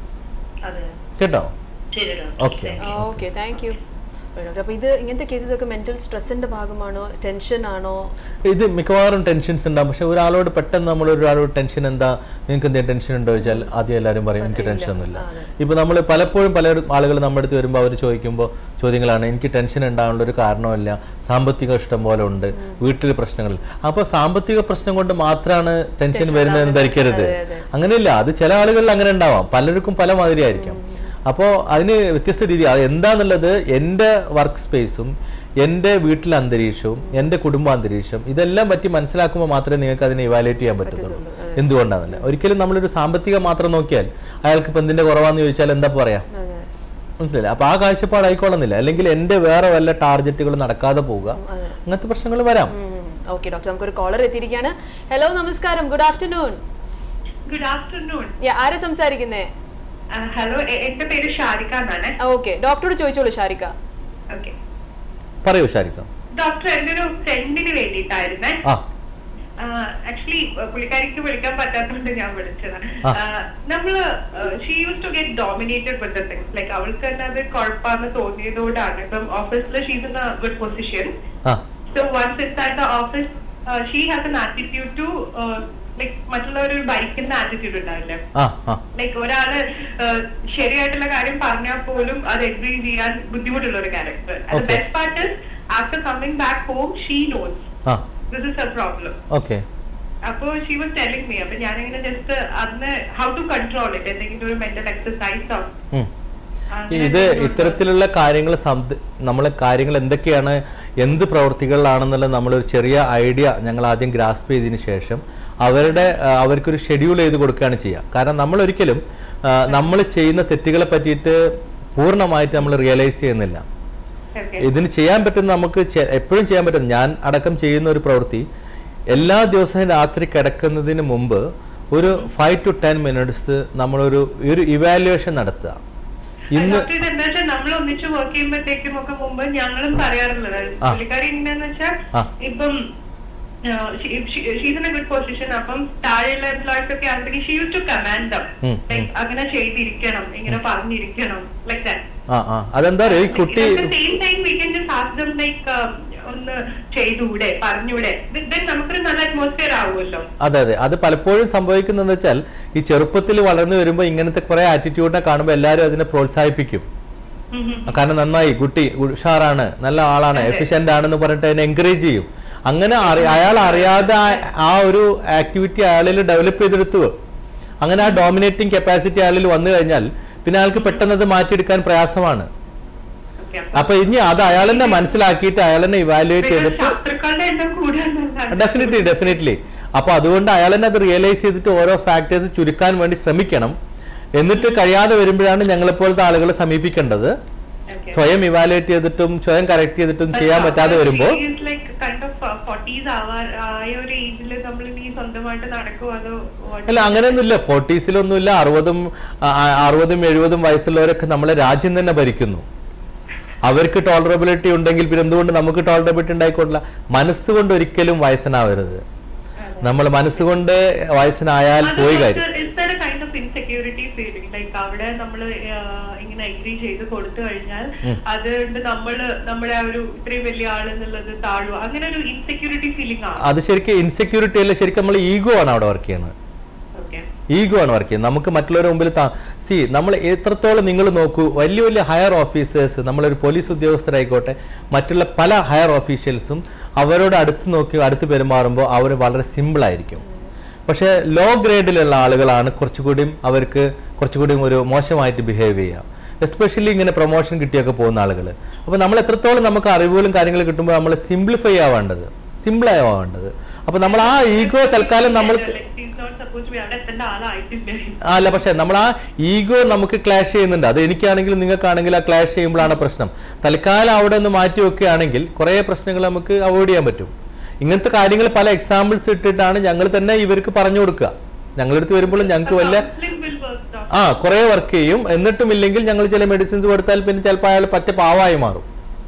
അതെ കേട്ടോ ശരി doctor okay okay thank you doctor അപ്പോൾ ഇത് ഇങ്ങനത്തെ കേസസ് ഒക്കെ മെന്റൽ സ്ട്രെസ്സിന്റെ ഭാഗമാണോ ടെൻഷൻ ആണോ ഇത് മിക്കവാറും ടെൻഷൻസ് ഉണ്ടാവും പക്ഷെ ഒരാളോട് പെട്ടെന്ന് നമ്മൾ ഒരാളോട് ടെൻഷൻ എന്താ നിങ്ങൾക്ക് എന്തെങ്കിലും ടെൻഷൻ ഉണ്ടോ ചോദിച്ചാൽ ആദ്യം എല്ലാവരും പറയും എനിക്ക് ടെൻഷൻ ഒന്നുമില്ല ഇപ്പൊ നമ്മൾ പലപ്പോഴും പല ആളുകൾ നമ്മുടെ അടുത്ത് വരുമ്പോൾ അവർ ചോദിക്കുമ്പോൾ ചോദ്യങ്ങളാണ് എനിക്ക് ടെൻഷൻ ഉണ്ടാകാനുള്ള ഒരു കാരണമില്ല സാമ്പത്തിക ഇഷ്ടം പോലെ ഉണ്ട് വീട്ടിൽ പ്രശ്നങ്ങൾ അപ്പോൾ സാമ്പത്തിക പ്രശ്നം കൊണ്ട് മാത്രമാണ് ടെൻഷൻ വരുന്നത് ധരിക്കരുത് അങ്ങനെയില്ല അത് ചില ആളുകളിൽ അങ്ങനെ ഉണ്ടാവാം പലർക്കും പല മാതിരി ആയിരിക്കും അപ്പോൾ അതിന് വ്യത്യസ്ത രീതി അത് എന്താന്നുള്ളത് എൻ്റെ വർക്ക് സ്പേസും എൻ്റെ വീട്ടിലെ അന്തരീക്ഷവും എൻ്റെ കുടുംബാന്തരീക്ഷം ഇതെല്ലാം പറ്റി മനസ്സിലാക്കുമ്പോൾ മാത്രമേ നിങ്ങൾക്ക് അതിനെ ഇവാലുവേറ്റ് ചെയ്യാൻ പറ്റത്തുള്ളൂ എന്തുകൊണ്ടാണെന്നല്ല ഒരിക്കലും നമ്മളൊരു സാമ്പത്തികം മാത്രം നോക്കിയാൽ അയാൾക്ക് ഇപ്പം എന്തിൻ്റെ കുറവാന്ന് ചോദിച്ചാൽ എന്താ പറയാ അതെ മനസ്സിലായില്ലേ അപ്പോൾ ആ കാഴ്ചപ്പാടായിക്കോളുന്നില്ല അല്ലെങ്കിൽ എൻ്റെ വേറെ വല്ല ടാർഗറ്റുകൾ നടക്കാതെ പോവുക അങ്ങനത്തെ പ്രശ്നങ്ങൾ വരാം ഓക്കെ ഡോക്ടർ നമുക്കൊരു കോളർ എത്തിയിരിക്കുകയാണ് ഹലോ നമസ്കാരം ഗുഡ് ആഫ്റ്റർനൂൺ ഗുഡ് ആഫ്റ്റർനൂൺ ആരാ സംസാരിക്കുന്നേ ഹലോ എന്റെ പേര് ഷാരിക എന്നാണ് ഓക്കെ ഡോക്ടറോട് ചോദിച്ചോളൂ ഷാരിക്ക ഓക്കെ പറയൂ ഷാരിക്ക ഡോക്ടർ എന്റെ ഒരു ഫ്രണ്ടിന് വേണ്ടിയിട്ടായിരുന്നേ ആ ആക്ച്വലി പുള്ളിക്കാരിക്ക് വിളിക്കാൻ പറ്റാത്തതുകൊണ്ട് ഞാൻ വിളിച്ചതാണ് ആ. ആഹ് നമ്മള് she use to get dominated with the things like അവൾക്ക് തന്നെ അത് കുഴപ്പമാണെന്ന് തോന്നിയതുകൊണ്ടാണ് ഇപ്പം ഓഫീസിൽ she's in a good position ആ so once it's at the office she has an attitude to like മറ്റുള്ളവർ ഭരിക്കുന്ന ആറ്റിറ്റ്യൂഡ് ഉണ്ടാവില്ലേ ആ ആ ലൈക്ക് ഒരാള് ആഹ് ശരിയായിട്ടുള്ള കാര്യം പറഞ്ഞാൽ പോലും അത് എഗ്രി ചെയ്യാൻ ബുദ്ധിമുട്ടുള്ള ഒരു character Okay. Best part is after coming back home she knows ആ this is a problem okay അപ്പോ ഷീ വാസ് ടെലിംഗ് മീ അപ്പൊ ഞാനിങ്ങനെ ജസ്റ്റ് അന്ന് ഹൗ ടു കൺട്രോൾ ഇറ്റ് എന്തെങ്കിലും ഒരു മെന്റൽ എക്സസൈസോ ഉം. ഇത് ഇത്തരത്തിലുള്ള കാര്യങ്ങൾ നമ്മളെ കാര്യങ്ങൾ എന്തൊക്കെയാണ് എന്ത് പ്രവർത്തികളിലാണെന്നുള്ള നമ്മളൊരു ചെറിയ ഐഡിയ ഞങ്ങൾ ആദ്യം ഗ്രാസ്പ് ചെയ്തതിന് ശേഷം അവരുടെ ആ, അവർക്കൊരു ഷെഡ്യൂൾ ചെയ്ത് കൊടുക്കുകയാണ് ചെയ്യുക കാരണം നമ്മൾ ഒരിക്കലും നമ്മൾ ചെയ്യുന്ന തെറ്റുകളെ പറ്റിയിട്ട് പൂർണ്ണമായിട്ട് നമ്മൾ റിയലൈസ് ചെയ്യുന്നില്ല ഓക്കെ ഇതിന് ചെയ്യാൻ പറ്റുന്ന നമുക്ക് ചെ- എപ്പോഴും ചെയ്യാൻ പറ്റും ഞാൻ അടക്കം ചെയ്യുന്ന ഒരു പ്രവൃത്തി എല്ലാ ദിവസവും രാത്രി കിടക്കുന്നതിന് മുമ്പ് ഒരു ഫൈവ് ടു ടെൻ മിനിറ്റ്സ് നമ്മളൊരു ഒരു ഇവാലുവേഷൻ നടത്തുക ഇന്ന് ഡോക്ടർ ഇത് എന്താ വെച്ചാൽ നമ്മൾ ഒന്നിച്ച് വർക്ക് ചെയ്യുമ്പോഴത്തേക്കും ഒക്കെ മുമ്പ് ഞങ്ങളും പറയാറുള്ളത് ആ. പുള്ളിക്കാരി എന്താന്ന് വെച്ചാൽ ആ. ഇപ്പം ഷീസ് എ ഗുഡ് പൊസിഷൻ അപ്പം താഴെയുള്ള എംപ്ലോയീസ് ഒക്കെ ആണെങ്കിൽ she use to command them ഉം, ലൈക് അങ്ങനെ ചെയ്തിരിക്കണം ഇങ്ങനെ പറഞ്ഞിരിക്കണം ലൈക് ദാറ്റ് ആ ആ അതെന്താ അറിയോ ഈ കുട്ടി same time we can just ask them like ഒന്ന് ചെയ്തൂടെ പറഞ്ഞൂടെ ദെൻ നമുക്കൊരു നല്ല അറ്റ്മോസ്ഫിയർ ആവുമല്ലോ അതെ അതെ അത് പലപ്പോഴും സംഭവിക്കുന്നതെന്ന് വെച്ചാൽ ഈ ചെറുപ്പത്തിൽ വളർന്നു വരുമ്പോൾ ഇങ്ങനത്തെ കുറെ ആറ്റിറ്റ്യൂഡിനെ കാണുമ്പോൾ എല്ലാവരും അതിനെ പ്രോത്സാഹിപ്പിക്കും ഉം ഉം. കാരണം നന്നായി കുട്ടി ഉഷാറാണ് നല്ല ആളാണ് എഫിഷ്യന്റ് ആണെന്ന് പറഞ്ഞിട്ട് അതിനെ എൻകറേജ് ചെയ്യും അങ്ങനെ അറി- അയാൾ അറിയാതെ ആ- ആ ഒരു ആക്ടിവിറ്റി അയാളിൽ ഡെവലപ്പ് ചെയ്തെടുത്തു അങ്ങനെ ആ ഡോമിനേറ്റിംഗ് കപ്പാസിറ്റി അയാളിൽ വന്നു കഴിഞ്ഞാൽ പിന്നെ അയാൾക്ക് പെട്ടെന്ന് അത് മാറ്റിയെടുക്കാൻ പ്രയാസമാണ് Okay, അപ്പൊ അപ്പൊ ഇനി അത് അയാൾ തന്നെ മനസ്സിലാക്കിയിട്ട് അയാൾ തന്നെ ഇവാലുവേറ്റ് because ചെയ്തിട്ട് ശത്രുക്കളുടെ എണ്ണം കൂടുതലാണ് ഡെഫിനറ്റ്ലി ഡെഫിനറ്റ്ലി അപ്പൊ അതുകൊണ്ട് അയാൾ തന്നെ അത് റിയലൈസ് ചെയ്തിട്ട് ഓരോ ഫാക്ടേഴ്സ് ചുരുക്കാൻ വേണ്ടി ശ്രമിക്കണം എന്നിട്ട് കഴിയാതെ വരുമ്പോഴാണ് ഞങ്ങളെപ്പോലത്തെ ആളുകളെ സമീപിക്കേണ്ടത് Okay. സ്വയം ഇവാലുവേറ്റ് ചെയ്തിട്ടും സ്വയം കറക്റ്റ് ചെയ്തിട്ടും ചെയ്യാൻ പറ്റാതെ വരുമ്പോൾ ലൈക്ക് കൈൻഡ് ഓഫ് ഫോർട്ടീസ് ആവാർ ആയ ഒരു ഏജിൽ നമ്മൾ ഇനി സ്വന്തമായിട്ട് നടക്കുമോ അതോ what? അല്ല അങ്ങനെയൊന്നുമില്ല ഫോർട്ടീസിലൊന്നുമില്ല അറുപതും ആ, ആ, അറുപതും എഴുപതും വയസ്സുള്ളവരൊക്കെ നമ്മളെ രാജ്യം തന്നെ ഭരിക്കുന്നു അവർക്ക് ടോളറബിലിറ്റി ഉണ്ടെങ്കിൽ പിന്നെ എന്തുകൊണ്ട് നമുക്ക് ടോളറബിലിറ്റി ഉണ്ടായിക്കൊണ്ടില്ല മനസ്സുകൊണ്ട് ഒരിക്കലും വയസ്സനാവരുത് നമ്മൾ മനസ്സുകൊണ്ട് വയസ്സനായാൽ പോയി കാര്യം kind of insecurity feeling like അവിടെ നമ്മൾ ഇങ്ങനെ അഗ്രി ചെയ്ത് കൊടുത്തു കഴിഞ്ഞാൽ അതുകൊണ്ട് നമ്മള് നമ്മുടെ ആ ഒരു ഇത്രയും വലിയ ആള് എന്നുള്ളത് താഴുക അങ്ങനെ ഒരു ഇൻസെക്യൂരിറ്റി ഫീലിംഗ് ആണ് അത് ശരിക്കും ഇൻസെക്യൂരിറ്റി അല്ല ശരിക്കും നമ്മൾ ഈഗോ ആണ് അവിടെ വർക്ക് ചെയ്യുന്നത് ഓക്കെ ഈഗോ ആണ് വർക്ക് ചെയ്യുന്നത് നമുക്ക് മറ്റുള്ളവരുടെ മുമ്പിൽ സി നമ്മൾ എത്രത്തോളം നിങ്ങൾ നോക്കൂ വലിയ വലിയ ഹയർ ഓഫീസേഴ്സ് നമ്മളൊരു പോലീസ് ഉദ്യോഗസ്ഥരായിക്കോട്ടെ മറ്റുള്ള പല ഹയർ ഓഫീഷ്യൽസും അവരോട് അടുത്ത് നോക്കി അടുത്ത് പെരുമാറുമ്പോൾ അവർ വളരെ സിമ്പിൾ ആയിരിക്കും പക്ഷേ ലോ ഗ്രേഡിലുള്ള ആളുകളാണ് കുറച്ചുകൂടിയും അവർക്ക് കുറച്ചുകൂടിയും ഒരു മോശമായിട്ട് ബിഹേവ് ചെയ്യുക എസ്പെഷ്യലി ഇങ്ങനെ പ്രൊമോഷൻ കിട്ടിയൊക്കെ പോകുന്ന ആളുകൾ അപ്പോൾ നമ്മൾ എത്രത്തോളം നമുക്ക് അറിവുകളും കാര്യങ്ങളും കിട്ടുമ്പോൾ നമ്മൾ സിംപ്ലിഫൈ ആവേണ്ടത് സിമ്പിൾ ആവേണ്ടത് അപ്പോൾ നമ്മൾ ആ ഈഗോ തൽക്കാലം നമ്മൾക്ക് സപ്പോസ് അവിടെ എത്തേണ്ട ആളായിട്ടില്ലേ ആ, അല്ല പക്ഷെ നമ്മൾ ആ ഈഗോ നമുക്ക് ക്ലാഷ് ചെയ്യുന്നുണ്ട് അത് എനിക്കാണെങ്കിലും നിങ്ങൾക്കാണെങ്കിലും ആ ക്ലാഷ് ചെയ്യുമ്പോഴാണ് പ്രശ്നം തൽക്കാലം അവിടെ ഒന്ന് മാറ്റി വെക്കുകയാണെങ്കിൽ കുറേ പ്രശ്നങ്ങൾ നമുക്ക് അവോയ്ഡ് ചെയ്യാൻ പറ്റും ഇങ്ങനത്തെ കാര്യങ്ങൾ പല എക്സാമ്പിൾസ് ഇട്ടിട്ടാണ് ഞങ്ങൾ തന്നെ ഇവർക്ക് പറഞ്ഞു കൊടുക്കുക ഞങ്ങളടുത്ത് വരുമ്പോഴും ഞങ്ങൾക്ക് വല്ല Counseling will work, doctor. ആ കുറേ വർക്ക് ചെയ്യും എന്നിട്ടും ഇല്ലെങ്കിൽ ഞങ്ങൾ ചില മെഡിസിൻസ് കൊടുത്താൽ പിന്നെ ചിലപ്പോൾ അയാൾ പറ്റ പാവായി മാറും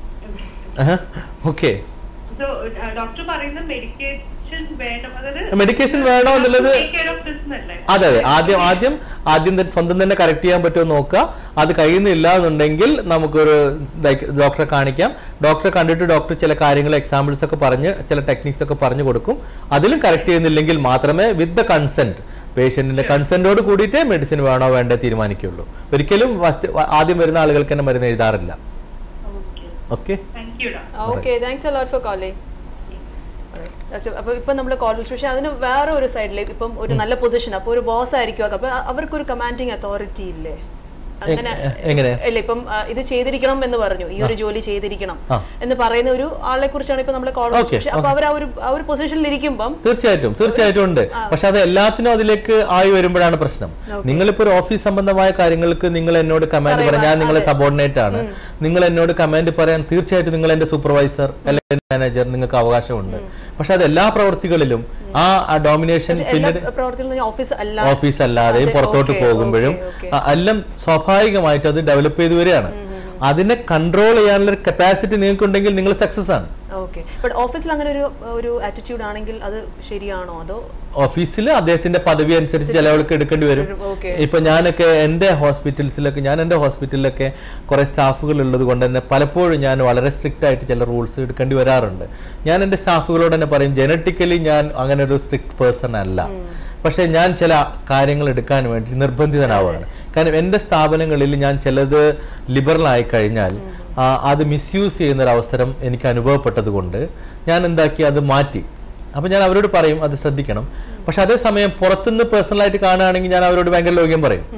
ഓക്കെ So, uh, doctor പറയുന്ന മെഡിക്കേഷൻ വേണം അതായത് മെഡിക്കേഷൻ വേണോ എന്നുള്ളത് Take care of this എന്നല്ലേ? അതെ അതെ ആദ്യം ആദ്യം ആദ്യം തന്നെ സ്വന്തം തന്നെ കറക്റ്റ് ചെയ്യാൻ പറ്റുമോ നോക്കുക അത് കഴിയുന്നില്ല എന്നുണ്ടെങ്കിൽ നമുക്കൊരു ലൈക്ക് ഡോക്ടറെ കാണിക്കാം ഡോക്ടറെ കണ്ടിട്ട് ഡോക്ടർ ചില കാര്യങ്ങൾ എക്സാമ്പിൾസ് ഒക്കെ പറഞ്ഞ് ചില ടെക്നിക്സ് ഒക്കെ പറഞ്ഞു കൊടുക്കും അതിലും കറക്റ്റ് ചെയ്യുന്നില്ലെങ്കിൽ മാത്രമേ വിത്ത് ദ കൺസെന്റ് പേഷ്യന്റിന്റെ കൺസെന്റോട് കൂടിയിട്ടേ മെഡിസിൻ വേണോ വേണ്ടേ തീരുമാനിക്കുള്ളൂ ഒരിക്കലും ഫസ്റ്റ് ആദ്യം വരുന്ന ആളുകൾക്ക് തന്നെ മരുന്ന് എഴുതാറില്ല Okay. Okay Thank you, doctor. Okay thanks a lot for calling അപ്പൊ ഇപ്പൊ നമ്മൾ കോൾ പക്ഷേ അതിന് വേറെ ഒരു സൈഡിലേക്ക് ഇപ്പം ഒരു നല്ല പൊസിഷൻ അപ്പൊ ഒരു ബോസ് ആയിരിക്കും അപ്പൊ അവർക്കൊരു കമാൻഡിങ് അതോറിറ്റി ഇല്ലേ അങ്ങനെ എ- എങ്ങനെ? അല്ല ഇപ്പം ആ, ഇത് ചെയ്തിരിക്കണം എന്ന് പറഞ്ഞു ഈ ഒരു ജോലി ചെയ്തിരിക്കണം ആ. എന്ന് പറയുന്ന ഒരു ആളെ കുറിച്ചാണ് ഇപ്പൊ നമ്മളെ കോൾ Okay, പക്ഷെ അപ്പൊ അവർ ആ ഒരു ആ ഒരു പൊസിഷനിൽ ഇരിക്കുമ്പം തീർച്ചയായിട്ടും തീർച്ചയായിട്ടും ഉണ്ട് പക്ഷെ അത് എല്ലാത്തിനും അതിലേക്ക് ആയി വരുമ്പോഴാണ് പ്രശ്നം നിങ്ങളിപ്പോ ഒരു ഓഫീസ് സംബന്ധമായ കാര്യങ്ങൾക്ക് നിങ്ങൾ എന്നോട് കമാൻഡ് പറയാൻ ഞാൻ നിങ്ങളെ സബോർഡിനേറ്റ് ആണ് നിങ്ങൾ എന്നോട് കമാൻഡ് പറയാൻ തീർച്ചയായിട്ടും നിങ്ങൾ എന്റെ സൂപ്പർവൈസർ അല്ലെങ്കിൽ മാനേജർ നിങ്ങൾക്ക് അവകാശമുണ്ട് പക്ഷെ അത് എല്ലാ പ്രവർത്തികളിലും ആ ഡോമിനേഷൻ എല്ലാ പിന്നെ പ്രവർത്തനങ്ങളും ഓഫീസ് അല്ല ഓഫീസ് അല്ലാതെയും അതെ, പുറത്തോട്ട് okay, പോകുമ്പോഴും okay, okay. ആ, എല്ലാം സ്വാഭാവികമായിട്ട് അത് ഡെവലപ്പ് ചെയ്ത് വരികയാണ് അതിനെ കൺട്രോൾ ചെയ്യാനുള്ള കപ്പാസിറ്റി നിങ്ങൾക്കുണ്ടെങ്കിൽ നിങ്ങൾ സക്സസ് ആണ് ഓക്കെ ബട്ട് ഓഫീസിൽ അങ്ങനെ ഒരു ഒരു ആറ്റിറ്റ്യൂഡ് ആണെങ്കിൽ അത് ശരിയാണോ അതോ ഓഫീസിൽ അദ്ദേഹത്തിന്റെ പദവി അനുസരിച്ച് ചില ആൾക്ക് എടുക്കേണ്ടി വരും ഓക്കെ ഇപ്പൊ ഞാനൊക്കെ എൻ്റെ ഹോസ്പിറ്റൽസിലൊക്കെ ഞാൻ എൻ്റെ ഹോസ്പിറ്റലിലൊക്കെ കുറെ സ്റ്റാഫുകൾ ഉള്ളത് കൊണ്ട് തന്നെ പലപ്പോഴും ഞാൻ വളരെ സ്ട്രിക്റ്റ് ആയിട്ട് ചില റൂൾസ് എടുക്കേണ്ടി വരാറുണ്ട് ഞാൻ എൻ്റെ സ്റ്റാഫുകളോട് തന്നെ പറയും ജനറ്റിക്കലി ഞാൻ അങ്ങനെ ഒരു സ്ട്രിക്റ്റ് പേഴ്സൺ അല്ല പക്ഷേ ഞാൻ ചില കാര്യങ്ങൾ എടുക്കാൻ വേണ്ടി നിർബന്ധിതനാവുകയാണ് കാരണം എൻ്റെ സ്ഥാപനങ്ങളിൽ ഞാൻ ചിലത് ലിബറൽ ആയി കഴിഞ്ഞാൽ ആ, അത് മിസ്യൂസ് ചെയ്യുന്ന ഒരു അവസരം എനിക്ക് അനുഭവപ്പെട്ടത് കൊണ്ട് ഞാൻ എന്താക്കി അത് മാറ്റി അപ്പൊ ഞാൻ അവരോട് പറയും അത് ശ്രദ്ധിക്കണം പക്ഷെ അതേസമയം പുറത്തുനിന്ന് പേഴ്സണലായിട്ട് കാണുകയാണെങ്കിൽ ഞാൻ അവരോട് ഭയങ്കര ലോക്യം പറയും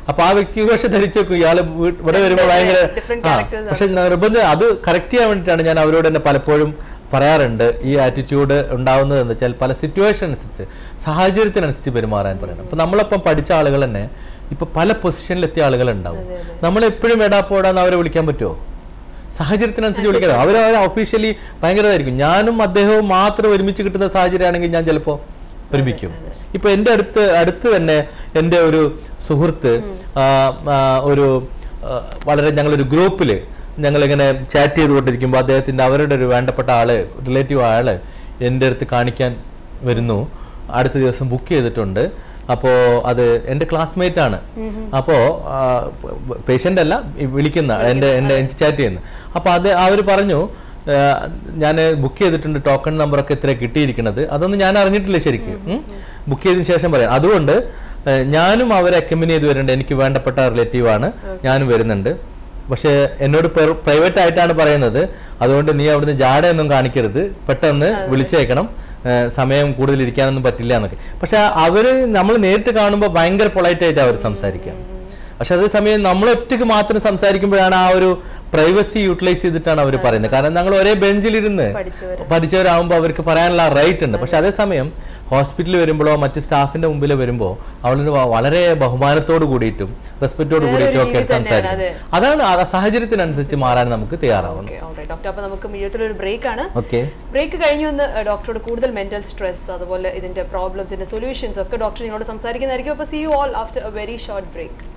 അപ്പൊ ആ വ്യക്തി പക്ഷെ ധരിച്ചു വെക്കും ഇയാള് വീ- ഇവിടെ വരുമ്പോൾ ഭയങ്കര different ആ, characters ആണ്. പക്ഷെ നിർബന്ധം അത് കറക്റ്റ് ചെയ്യാൻ വേണ്ടിയിട്ടാണ് ഞാൻ അവരോട് തന്നെ പലപ്പോഴും പറയാറുണ്ട് ഈ ആറ്റിറ്റ്യൂഡ് ഉണ്ടാവുന്നത് എന്ന് വെച്ചാൽ പല സിറ്റുവേഷൻ അനുസരിച്ച് സാഹചര്യത്തിനനുസരിച്ച് പെരുമാറാൻ പറയണം അപ്പൊ നമ്മളൊപ്പം പഠിച്ച ആളുകൾ തന്നെ ഇപ്പൊ പല പൊസിഷനിലെത്തിയ ആളുകൾ ഉണ്ടാവും നമ്മളെപ്പോഴും എടാ പോടാന്ന് അവരെ വിളിക്കാൻ പറ്റുമോ സാഹചര്യത്തിനനുസരിച്ച് വിളിക്കണം അവർ അവർ ഒഫീഷ്യലി ഭയങ്കരമായിരിക്കും ഞാനും അദ്ദേഹവും മാത്രം ഒരുമിച്ച് കിട്ടുന്ന സാഹചര്യമാണെങ്കിൽ ഞാൻ ചിലപ്പോൾ ഒരുമിക്കും ഇപ്പൊ എൻ്റെ അടുത്ത് അടുത്ത് തന്നെ എൻ്റെ ഒരു സുഹൃത്ത് ആ, ആ, ഒരു ആ, വളരെ ഞങ്ങളൊരു ഗ്രൂപ്പിൽ ഞങ്ങളിങ്ങനെ ചാറ്റ് ചെയ്തുകൊണ്ടിരിക്കുമ്പോൾ അദ്ദേഹത്തിൻ്റെ അവരുടെ ഒരു വേണ്ടപ്പെട്ട ആള് റിലേറ്റീവ് ആള് എൻ്റെ അടുത്ത് കാണിക്കാൻ വരുന്നു അടുത്ത ദിവസം ബുക്ക് ചെയ്തിട്ടുണ്ട് അപ്പോൾ അത് എൻ്റെ ക്ലാസ്മേറ്റ് ആണ് അപ്പോൾ പേഷ്യൻ്റ് അല്ല ഈ വിളിക്കുന്ന എൻ്റെ എൻ്റെ എനിക്ക് ചാറ്റ് ചെയ്യുന്ന അപ്പോൾ അത് അവർ പറഞ്ഞു ഞാൻ ബുക്ക് ചെയ്തിട്ടുണ്ട് ടോക്കൺ നമ്പറൊക്കെ ഇത്ര കിട്ടിയിരിക്കുന്നത് അതൊന്നും ഞാൻ അറിഞ്ഞിട്ടില്ല ശരിക്കും ബുക്ക് ചെയ്തതിന് ശേഷം പറയാം അതുകൊണ്ട് ഏഹ്, ഞാനും അവരെ അക്കമ്പനി ചെയ്ത് വരുന്നുണ്ട് എനിക്ക് വേണ്ടപ്പെട്ട റിലേറ്റീവ് ആണ് ഞാനും വരുന്നുണ്ട് പക്ഷേ എന്നോട് പ്രൈവറ്റ് ആയിട്ടാണ് പറയുന്നത് അതുകൊണ്ട് നീ അവിടുന്ന് ജാടയൊന്നും കാണിക്കരുത് പെട്ടെന്ന് വിളിച്ചേക്കണം ഏഹ് സമയം കൂടുതൽ ഇരിക്കാനൊന്നും പറ്റില്ല എന്നൊക്കെ പക്ഷെ അവര് നമ്മൾ നേരിട്ട് കാണുമ്പോൾ ഭയങ്കര പൊളൈറ്റ് ആയിട്ട് അവർ സംസാരിക്കുക പക്ഷെ അതേസമയം നമ്മൾ ഒറ്റയ്ക്ക് മാത്രം സംസാരിക്കുമ്പോഴാണ് ആ ഒരു പ്രൈവസി യൂട്ടിലൈസ് ചെയ്തിട്ടാണ് അവർ പറയുന്നത് കാരണം ഞങ്ങൾ ഒരേ ബെഞ്ചിലിരുന്ന് പഠിച്ചവര്. പഠിച്ചവരാകുമ്പോൾ അവർക്ക് പറയാനുള്ള റൈറ്റ് ഉണ്ട് പക്ഷെ അതേസമയം ഹോസ്പിറ്റലിൽ വരുമ്പോഴോ മറ്റ് സ്റ്റാഫിന്റെ മുമ്പിൽ വരുമ്പോൾ അവളൊരു വ- വളരെ ബഹുമാനത്തോട് കൂടിയിട്ടും റെസ്പെക്റ്റോട് വേറൊരു കൂടിയിട്ടും ഒക്കെ രീതി തന്നെയാണ് സംസാരിക്കും അതാണ് ആ സാഹചര്യത്തിനനുസരിച്ച് മാറാൻ നമുക്ക് തയ്യാറാവുന്നത് ഓക്കെ ഓൾറൈറ്റ് ഡോക്ടർ അപ്പോൾ നമുക്ക് മിഴത്തിലൊരു ബ്രേക്ക് ആണ് ഓക്കെ ബ്രേക്ക് കഴിഞ്ഞു എന്ന് ഡോക്ടറോട് കൂടുതൽ മെന്റൽ സ്ട്രെസ് അതുപോലെ ഇതിന്റെ പ്രോബ്ലംസിന്റെ സൊല്യൂഷൻസ് ഒക്കെ ഡോക്ടർ നിങ്ങളോട് സംസാരിക്കുന്നതായിരിക്കും അപ്പോൾ see you all after a very short break